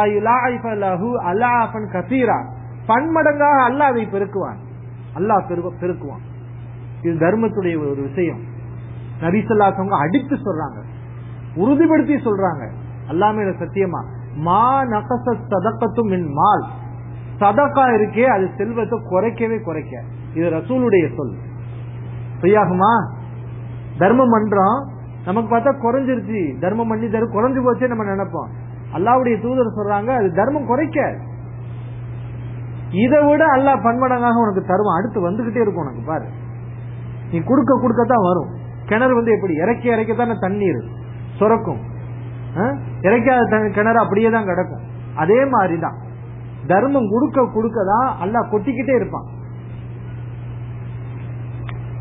கசீரா பன்மடங்காக அல்லாஹ் அதை பெருக்குவான் அல்லாஹ் பெருக்குவான் இது தர்மத்துடைய ஒரு விஷயம் நபிசல்லாசவங்க அடித்து சொல்றாங்க உறுதிப்படுத்தி சொல்றாங்க அல்லாமே சத்தியமா மா நகச சதக்கத்தும் மின் மால் சதக்கா இருக்கே அது செல்வத்தை குறைக்கவே குறைக்க இது ரசூலுடைய சொல் பொய்யாகுமா தர்மம் பண்றோம் நமக்கு பார்த்தா குறைஞ்சிருச்சு தர்மம் பண்ணி தரும் குறைஞ்சு போச்சே நம்ம நினைப்போம் அல்லாவுடைய தூதர் சொல்றாங்க அது தர்மம் குறைக்க இதை விட அல்லாஹ் பன்மடங்காக உனக்கு தருவான் அடுத்து வந்துகிட்டே இருக்கும் உனக்கு பாரு நீ கொடுக்க கொடுக்கத்தான் வரும் கிணறு வந்து எப்படி இறக்கி இறக்கத்தான தண்ணீர் சுரக்கும் இறைக்காத கிணறு அப்படியே தான் கிடக்கும் அதே மாதிரிதான் தர்மம் கொடுக்க கொடுக்கதான் அல்லா கொட்டிக்கிட்டே இருப்பான்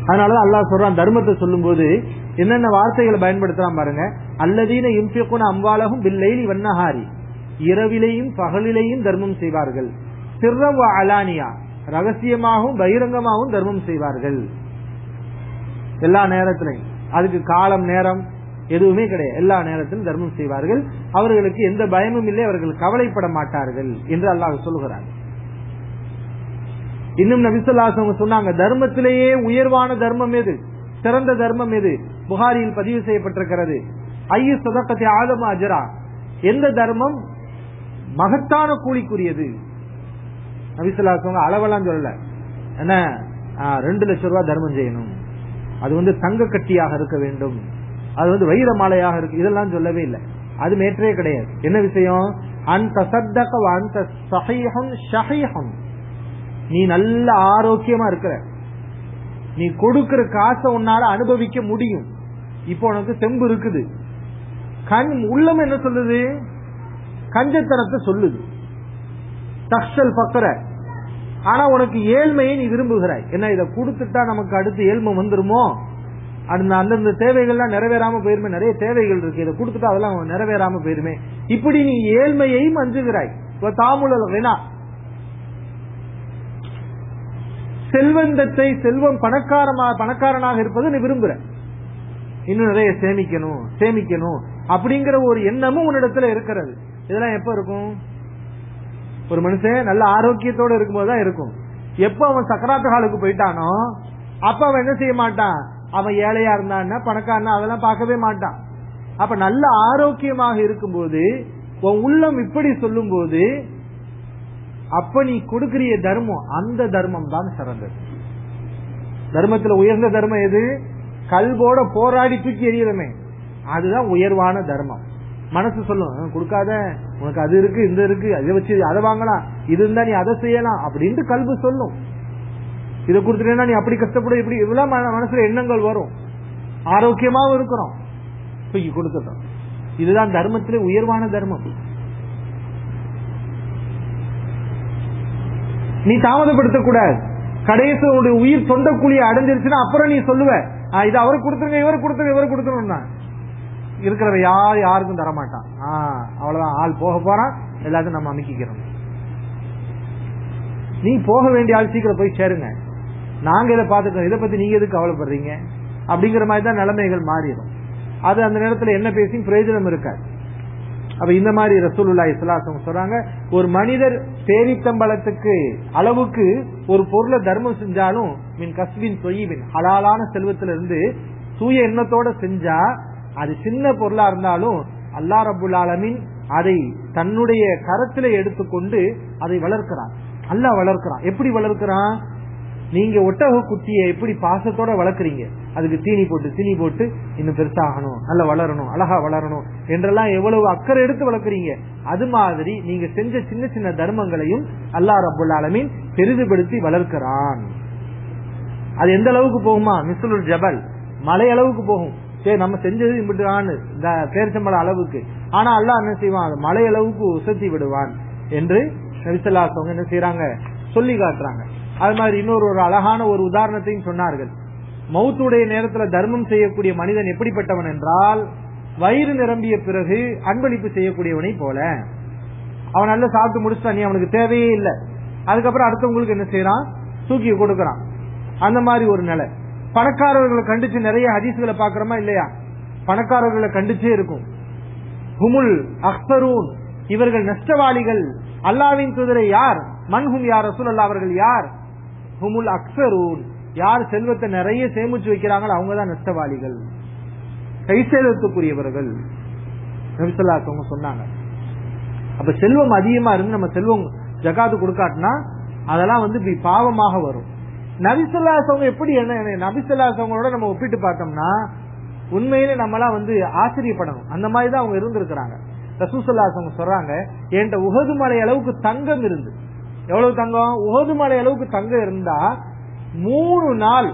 அதனாலதான் அல்லாஹ் சொல்றான் தர்மத்தை சொல்லும் போது என்னென்ன வார்த்தைகளை பயன்படுத்தலாம் பாருங்க அல்லதீன இம்சிக்குன அம்பாலகும் பில்லைலி வண்ணஹாரி இரவிலையும் பகலிலையும் தர்மம் செய்வார்கள் சிர்ரம் அலானியா ரகசியமாகவும் பகிரங்கமாகவும் தர்மம் செய்வார்கள் எல்லா நேரத்திலையும் அதுக்கு காலம் நேரம் எதுவுமே கிடையாது எல்லா நேரத்திலும் தர்மம் செய்வார்கள் அவர்களுக்கு எந்த பயமும் இல்லை அவர்கள் கவலைப்பட மாட்டார்கள் என்று அல்லாஹ் சொல்லுகிறார் இன்னும் நபிசுல்லாசவங்க சொன்னாங்க தர்மத்திலேயே உயர்வான தர்மம் எது சிறந்த தர்மம் எது புகாரியில் பதிவு செய்யப்பட்டிருக்கிறது ஐயு சதக்கத்தை ஆதம அஜரா எந்த தர்மம் மகத்தான கூலிக்குரியது நபிசுல்லாசவங்க அளவெல்லாம் சொல்லல என்ன ரெண்டு லட்சம் ரூபாய் தர்மம் செய்யணும் அது வந்து தங்க கட்டியாக இருக்க வேண்டும் அது வந்து வைர மாலையாக இருக்கு இதெல்லாம் சொல்லவே இல்லை அது மேற்றே கிடையாது என்ன விஷயம் அந்த சத்தக அந்த சகையம் ஷகையம் நீ நல்ல ஆரோக்கியமா இருக்கிற நீ கொடுக்கிற காசை உன்னால அனுபவிக்க முடியும் இப்போ உனக்கு தெம்பு இருக்குது கண் உள்ளம் என்ன சொல்லுது கஞ்சத்தனத்தை சொல்லுது தக்ஷல் பக்கற ஆனா உனக்கு ஏழ்மையை நீ விரும்புகிறாய் என்ன இதை கொடுத்துட்டா நமக்கு அடுத்து ஏழ்மை வந்துருமோ அந்த அந்தந்த தேவைகள்லாம் நிறைவேறாம போயிருமே நிறைய தேவைகள் இருக்கு இதை கொடுத்துட்டா அதெல்லாம் நிறைவேறாம போயிருமே இப்படி நீ ஏழ்மையையும் அஞ்சுகிறாய் தாமுல வேணா செல்வந்தத்தை செல்வம் பணக்காரமா பணக்காரனாக இருப்பது நீ விரும்புற இன்னும் நிறைய சேமிக்கணும் சேமிக்கணும் அப்படிங்கிற ஒரு எண்ணமும் உன்னிடத்துல இருக்கிறது இதெல்லாம் எப்ப இருக்கும் ஒரு மனுஷன் நல்ல ஆரோக்கியத்தோட இருக்கும்போது தான் இருக்கும் எப்ப அவன் சக்கராத்து ஹாலுக்கு போயிட்டானோ அப்ப அவன் என்ன செய்ய மாட்டான் அவன் ஏழையா இருந்தான்னா பணக்காரனா அதெல்லாம் பார்க்கவே மாட்டான் அப்ப நல்ல ஆரோக்கியமாக இருக்கும்போது உன் உள்ளம் இப்படி சொல்லும் போது அப்ப நீ கொடுக்கிறிய தர்மம் அந்த தர்மம் தான் சிறந்தது தர்மத்துல உயர்ந்த தர்மம் எது கல்வோட போராடி தூக்கி எறியறமே அதுதான் உயர்வான தர்மம் மனசு சொல்லும் கொடுக்காத உனக்கு அது இருக்கு இந்த இருக்கு அதை வச்சு அதை வாங்கலாம் இது இருந்தா நீ அதை செய்யலாம் அப்படின்ட்டு கல்வி சொல்லும் இதை கொடுத்துட்டேன்னா நீ அப்படி கஷ்டப்பட இப்படி இவ்வளவு மனசுல எண்ணங்கள் வரும் ஆரோக்கியமாவும் இருக்கிறோம் தூக்கி கொடுத்துட்டோம் இதுதான் தர்மத்திலே உயர்வான தர்மம் நீ தாமதப்படுத்த கூடாது கடைசி உன்னுடைய உயிர் சொந்த கூலியை அடைஞ்சிருச்சுன்னா அப்புறம் நீ சொல்லுவ இது அவருக்கு கொடுத்துருங்க இவருக்கு கொடுத்துருங்க இவருக்கு கொடுத்துருங்க இருக்கிறவ யார் யாருக்கும் தரமாட்டான் அவ்வளவுதான் ஆள் போக போறான் எல்லாத்தையும் நம்ம அமைக்கிறோம் நீ போக வேண்டிய ஆள் சீக்கிரம் போய் சேருங்க நாங்க இதை பாத்துக்கோம் இதை பத்தி நீங்க எதுக்கு கவலைப்படுறீங்க அப்படிங்கிற மாதிரி தான் நிலைமைகள் மாறிடும் அது அந்த நேரத்துல என்ன பேசி பிரயோஜனம் இருக்காது அப்ப இந்த மாதிரி ரசூலுல்லா இஸ்லாசம் சொல்றாங்க ஒரு மனிதர் பேரித்தம்பளத்துக்கு அளவுக்கு ஒரு பொருளை தர்மம் செஞ்சாலும் மின் கஸ்பின் தொய்வின் ஹலாலான செல்வத்தில இருந்து தூய எண்ணத்தோட செஞ்சா அது சின்ன பொருளா இருந்தாலும் அல்லா ரபுல் ஆலமின் அதை தன்னுடைய கரத்தில எடுத்துக்கொண்டு அதை வளர்க்கிறான் அல்லா வளர்க்கிறான் எப்படி வளர்க்கிறான் நீங்க ஒட்டக குட்டியை எப்படி பாசத்தோட வளர்க்குறீங்க அதுக்கு தீனி போட்டு தீனி போட்டு இன்னும் பெருசாகணும் நல்லா வளரணும் அழகா வளரணும் என்றெல்லாம் எவ்வளவு அக்கறை எடுத்து வளர்க்குறீங்க அது மாதிரி நீங்க செஞ்ச சின்ன சின்ன தர்மங்களையும் அல்லா ரபுல் ஆலமின் பெரிதுபடுத்தி வளர்க்கிறான் அது எந்த அளவுக்கு போகுமா மிஸ்லுல் ஜபல் மலை அளவுக்கு போகும் சரி நம்ம செஞ்சது இப்படிதான் இந்த பேரிச்சம்பள அளவுக்கு ஆனா அல்லா என்ன செய்வான் மலை அளவுக்கு உசத்தி விடுவான் என்று நரிசல்லாசவங்க என்ன செய்யறாங்க சொல்லி காட்டுறாங்க அது மாதிரி இன்னொரு ஒரு அழகான ஒரு உதாரணத்தையும் சொன்னார்கள் மௌத்துடைய நேரத்துல தர்மம் செய்யக்கூடிய மனிதன் எப்படிப்பட்டவன் என்றால் வயிறு நிரம்பிய பிறகு அன்பளிப்பு செய்யக்கூடியவனை போல அவன் நல்லா சாப்பிட்டு முடிச்சுட்டான் நீ அவனுக்கு தேவையே இல்லை அதுக்கப்புறம் அடுத்தவங்களுக்கு என்ன செய்யறான் தூக்கி கொடுக்கறான் அந்த மாதிரி ஒரு நிலை பணக்காரர்களை கண்டிச்சு நிறைய ஹதீஸ்களை பாக்குறோமா இல்லையா பணக்காரர்களை கண்டிச்சே இருக்கும் ஹுமுல் அக்சரூன் இவர்கள் நஷ்டவாளிகள் அல்லாவின் தூதரை யார் மன்ஹும் யார் ரசூல் அல்லா அவர்கள் யார் ஹுமுல் அக்சரூன் யார் செல்வத்தை நிறைய சேமிச்சு வைக்கிறாங்களோ அவங்க தான் நஷ்டவாளிகள் கைசேதத்துக்குரியவர்கள் நபிசல்லாத்தவங்க சொன்னாங்க அப்ப செல்வம் அதிகமா இருந்து நம்ம செல்வம் ஜகாத்து கொடுக்காட்டினா அதெல்லாம் வந்து இப்படி பாவமாக வரும் நபிசல்லாசவங்க எப்படி என்ன நபிசல்லாசவங்களோட நம்ம ஒப்பிட்டு பார்த்தோம்னா உண்மையிலே நம்மளாம் வந்து ஆச்சரியப்படணும் அந்த மாதிரி தான் அவங்க இருந்திருக்கிறாங்க ரசூசல்லாசவங்க சொல்றாங்க என்கிட்ட உகது மலை அளவுக்கு தங்கம் இருந்து எவ்வளவு தங்கம் உகது மலை அளவுக்கு தங்கம் இருந்தா மூணு நாள்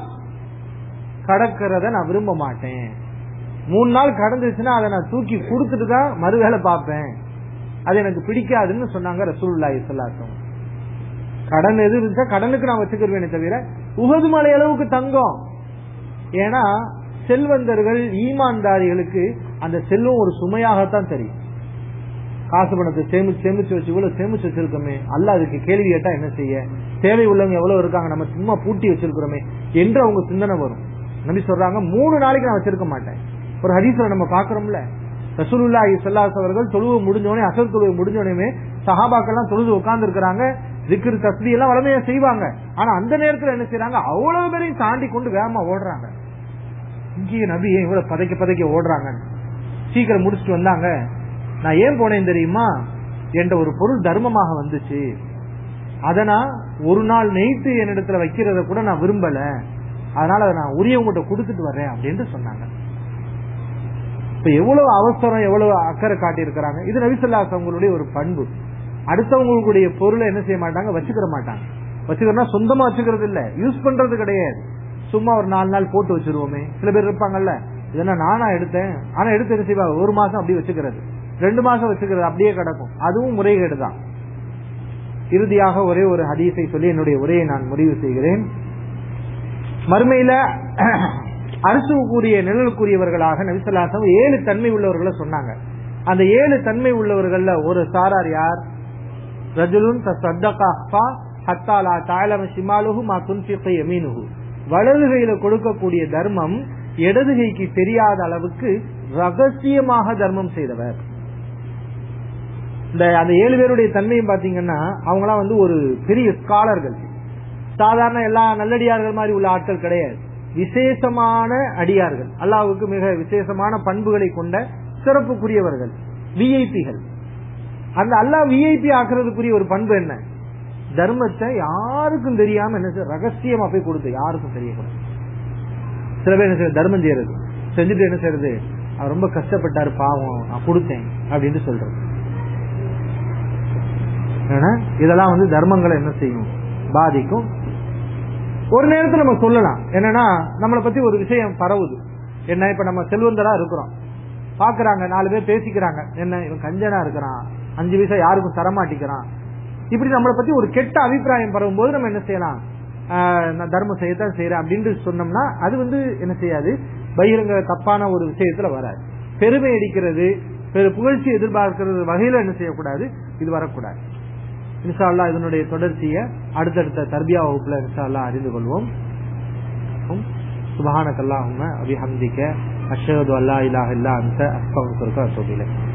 கடக்கிறத நான் விரும்ப மாட்டேன் மூணு நாள் கடந்துச்சுன்னா அதை நான் தூக்கி கொடுத்துட்டு தான் மறு வேலை பார்ப்பேன் அது எனக்கு பிடிக்காதுன்னு சொன்னாங்க ரசூல்லாய் சொல்லாசம் கடன் எது இருந்துச்சா கடனுக்கு நான் வச்சுக்கிறேனே தவிர உகது மலை அளவுக்கு தங்கம் ஏன்னா செல்வந்தர்கள் ஈமான்தாரிகளுக்கு அந்த செல்வம் ஒரு சுமையாகத்தான் தெரியும் காசு பணத்தை சேமிச்சு சேமிச்சு வச்சு இவ்வளவு சேமிச்சு வச்சிருக்கோமே அல்ல அதுக்கு கேள்வி கேட்டா என்ன செய்ய தேவை உள்ளவங்க எவ்வளவு இருக்காங்க நம்ம சும்மா பூட்டி வச்சிருக்கிறோமே என்று அவங்க சிந்தனை வரும் நபி சொல்றாங்க மூணு நாளைக்கு நான் வச்சிருக்க மாட்டேன் ஒரு ஹதீஸ்ல நம்ம பாக்குறோம்ல ரசூலுல்லாஹி ஸல்லல்லாஹு அவர்கள் தொழுவு முடிஞ்சோடனே அசர் தொழுவு முடிஞ்சோடனே சஹாபாக்கெல்லாம் தொழுது உட்கார்ந்து இருக்கிறாங்க திக்ர் தஸ்பீ எல்லாம் வளமையா செய்வாங்க ஆனா அந்த நேரத்துல என்ன செய்யறாங்க அவ்வளவு பேரையும் தாண்டி கொண்டு வேகமா ஓடுறாங்க இங்கே நபி ஏன் இவ்வளவு பதைக்க பதைக்க ஓடுறாங்க சீக்கிரம் முடிச்சுட்டு வந்தாங்க நான் ஏன் போனேன் தெரியுமா என்ற ஒரு பொருள் தர்மமாக வந்துச்சு அத நான் ஒரு நாள் நெய்த்து என்னிடத்துல வைக்கிறத கூட நான் விரும்பல அதனால அதை நான் உரியவங்கிட்ட கொடுத்துட்டு வரேன் அப்படின்னு சொன்னாங்க இப்ப எவ்வளவு அவசரம் எவ்வளவு அக்கறை காட்டி இருக்கிறாங்க இது நபிசல்லாஸ் அவங்களுடைய ஒரு பண்பு அடுத்தவங்களுடைய பொருளை என்ன செய்ய மாட்டாங்க வச்சுக்கிற மாட்டாங்க வச்சுக்கிறனா சொந்தமா வச்சுக்கிறது இல்ல யூஸ் பண்றது கிடையாது சும்மா ஒரு நாலு நாள் போட்டு வச்சிருவோமே சில பேர் இருப்பாங்கல்ல இதெல்லாம் நானா எடுத்தேன் ஆனா எடுத்து என்ன செய்வாங்க ஒரு மாசம் அப்படியே வச்சுக்கிறது ரெண்டு மாசம் வச்சுக்கிறது அப்படியே கிடக்கும் அதுவும் முறைகேடு தான் இறுதியாக ஒரே ஒரு ஹதீஸை சொல்லி என்னுடைய உரையை நான் முடிவு செய்கிறேன் மறுமையில அரசுக்குரிய நிழலுக்குரியவர்களாக நபிசல்லாசம் ஏழு தன்மை உள்ளவர்களை சொன்னாங்க அந்த ஏழு தன்மை உள்ளவர்கள்ல ஒரு சாரார் யார் ரஜுலுன் ஹத்தாலா தாயலம் ஷிமாலுஹு மா துன்ஃபிக யமீனுஹு வலது கையில கொடுக்கக்கூடிய தர்மம் இடது கைக்கு தெரியாத அளவுக்கு ரகசியமாக தர்மம் செய்தவர் இந்த அந்த ஏழு பேருடைய தன்மையும் பாத்தீங்கன்னா அவங்களாம் வந்து ஒரு பெரிய ஸ்காலர்கள் சாதாரண எல்லா நல்லடியார்கள் மாதிரி உள்ள ஆட்கள் கிடையாது விசேஷமான அடியார்கள் அல்லாவுக்கு மிக விசேஷமான பண்புகளை கொண்ட சிறப்புக்குரியவர்கள் விஐபிகள் அந்த அல்லா விஐபி ஆக்குறதுக்குரிய ஒரு பண்பு என்ன தர்மத்தை யாருக்கும் தெரியாம என்ன செய்ய ரகசியமா போய் கொடுத்து யாருக்கும் தெரியக்கூடாது சில பேர் என்ன செய்ய தர்மம் செய்யறது செஞ்சுட்டு என்ன செய்யறது அவர் ரொம்ப கஷ்டப்பட்டாரு பாவம் நான் கொடுத்தேன் அப்படின்னு சொல்றது ஏன்னா இதெல்லாம் வந்து தர்மங்களை என்ன செய்யும் பாதிக்கும் ஒரு நேரத்தில் நம்ம சொல்லலாம் என்னன்னா நம்மளை பத்தி ஒரு விஷயம் பரவுது என்ன இப்ப நம்ம செல்வந்தரா இருக்கிறோம் பாக்குறாங்க நாலு பேர் பேசிக்கிறாங்க என்ன இவன் கஞ்சனா இருக்கிறான் அஞ்சு பைசா யாருக்கும் தரமாட்டிக்கிறான் இப்படி நம்மளை பத்தி ஒரு கெட்ட அபிப்பிராயம் பரவும் போது நம்ம என்ன செய்யலாம் நான் தர்மம் செய்யத்தான் செய்யறேன் அப்படின்னு சொன்னோம்னா அது வந்து என்ன செய்யாது பகிரங்க தப்பான ஒரு விஷயத்துல வராது பெருமை அடிக்கிறது புகழ்ச்சி எதிர்பார்க்கிறது வகையில என்ன செய்யக்கூடாது இது வரக்கூடாது இன்ஷா அல்லா இதனுடைய தொடர்ச்சியை அடுத்தடுத்த தர்பியா வகுப்புல இன்ஷா அல்லா அறிந்து கொள்வோம் சுபஹானக்கல்லாஹும்ம அபிஹம்திக்க அஷ்ஹது அல்லா இலாஹ இல்லா அன்த அஸ்தக்ஃபிருக வ அத்தூபு இலைக்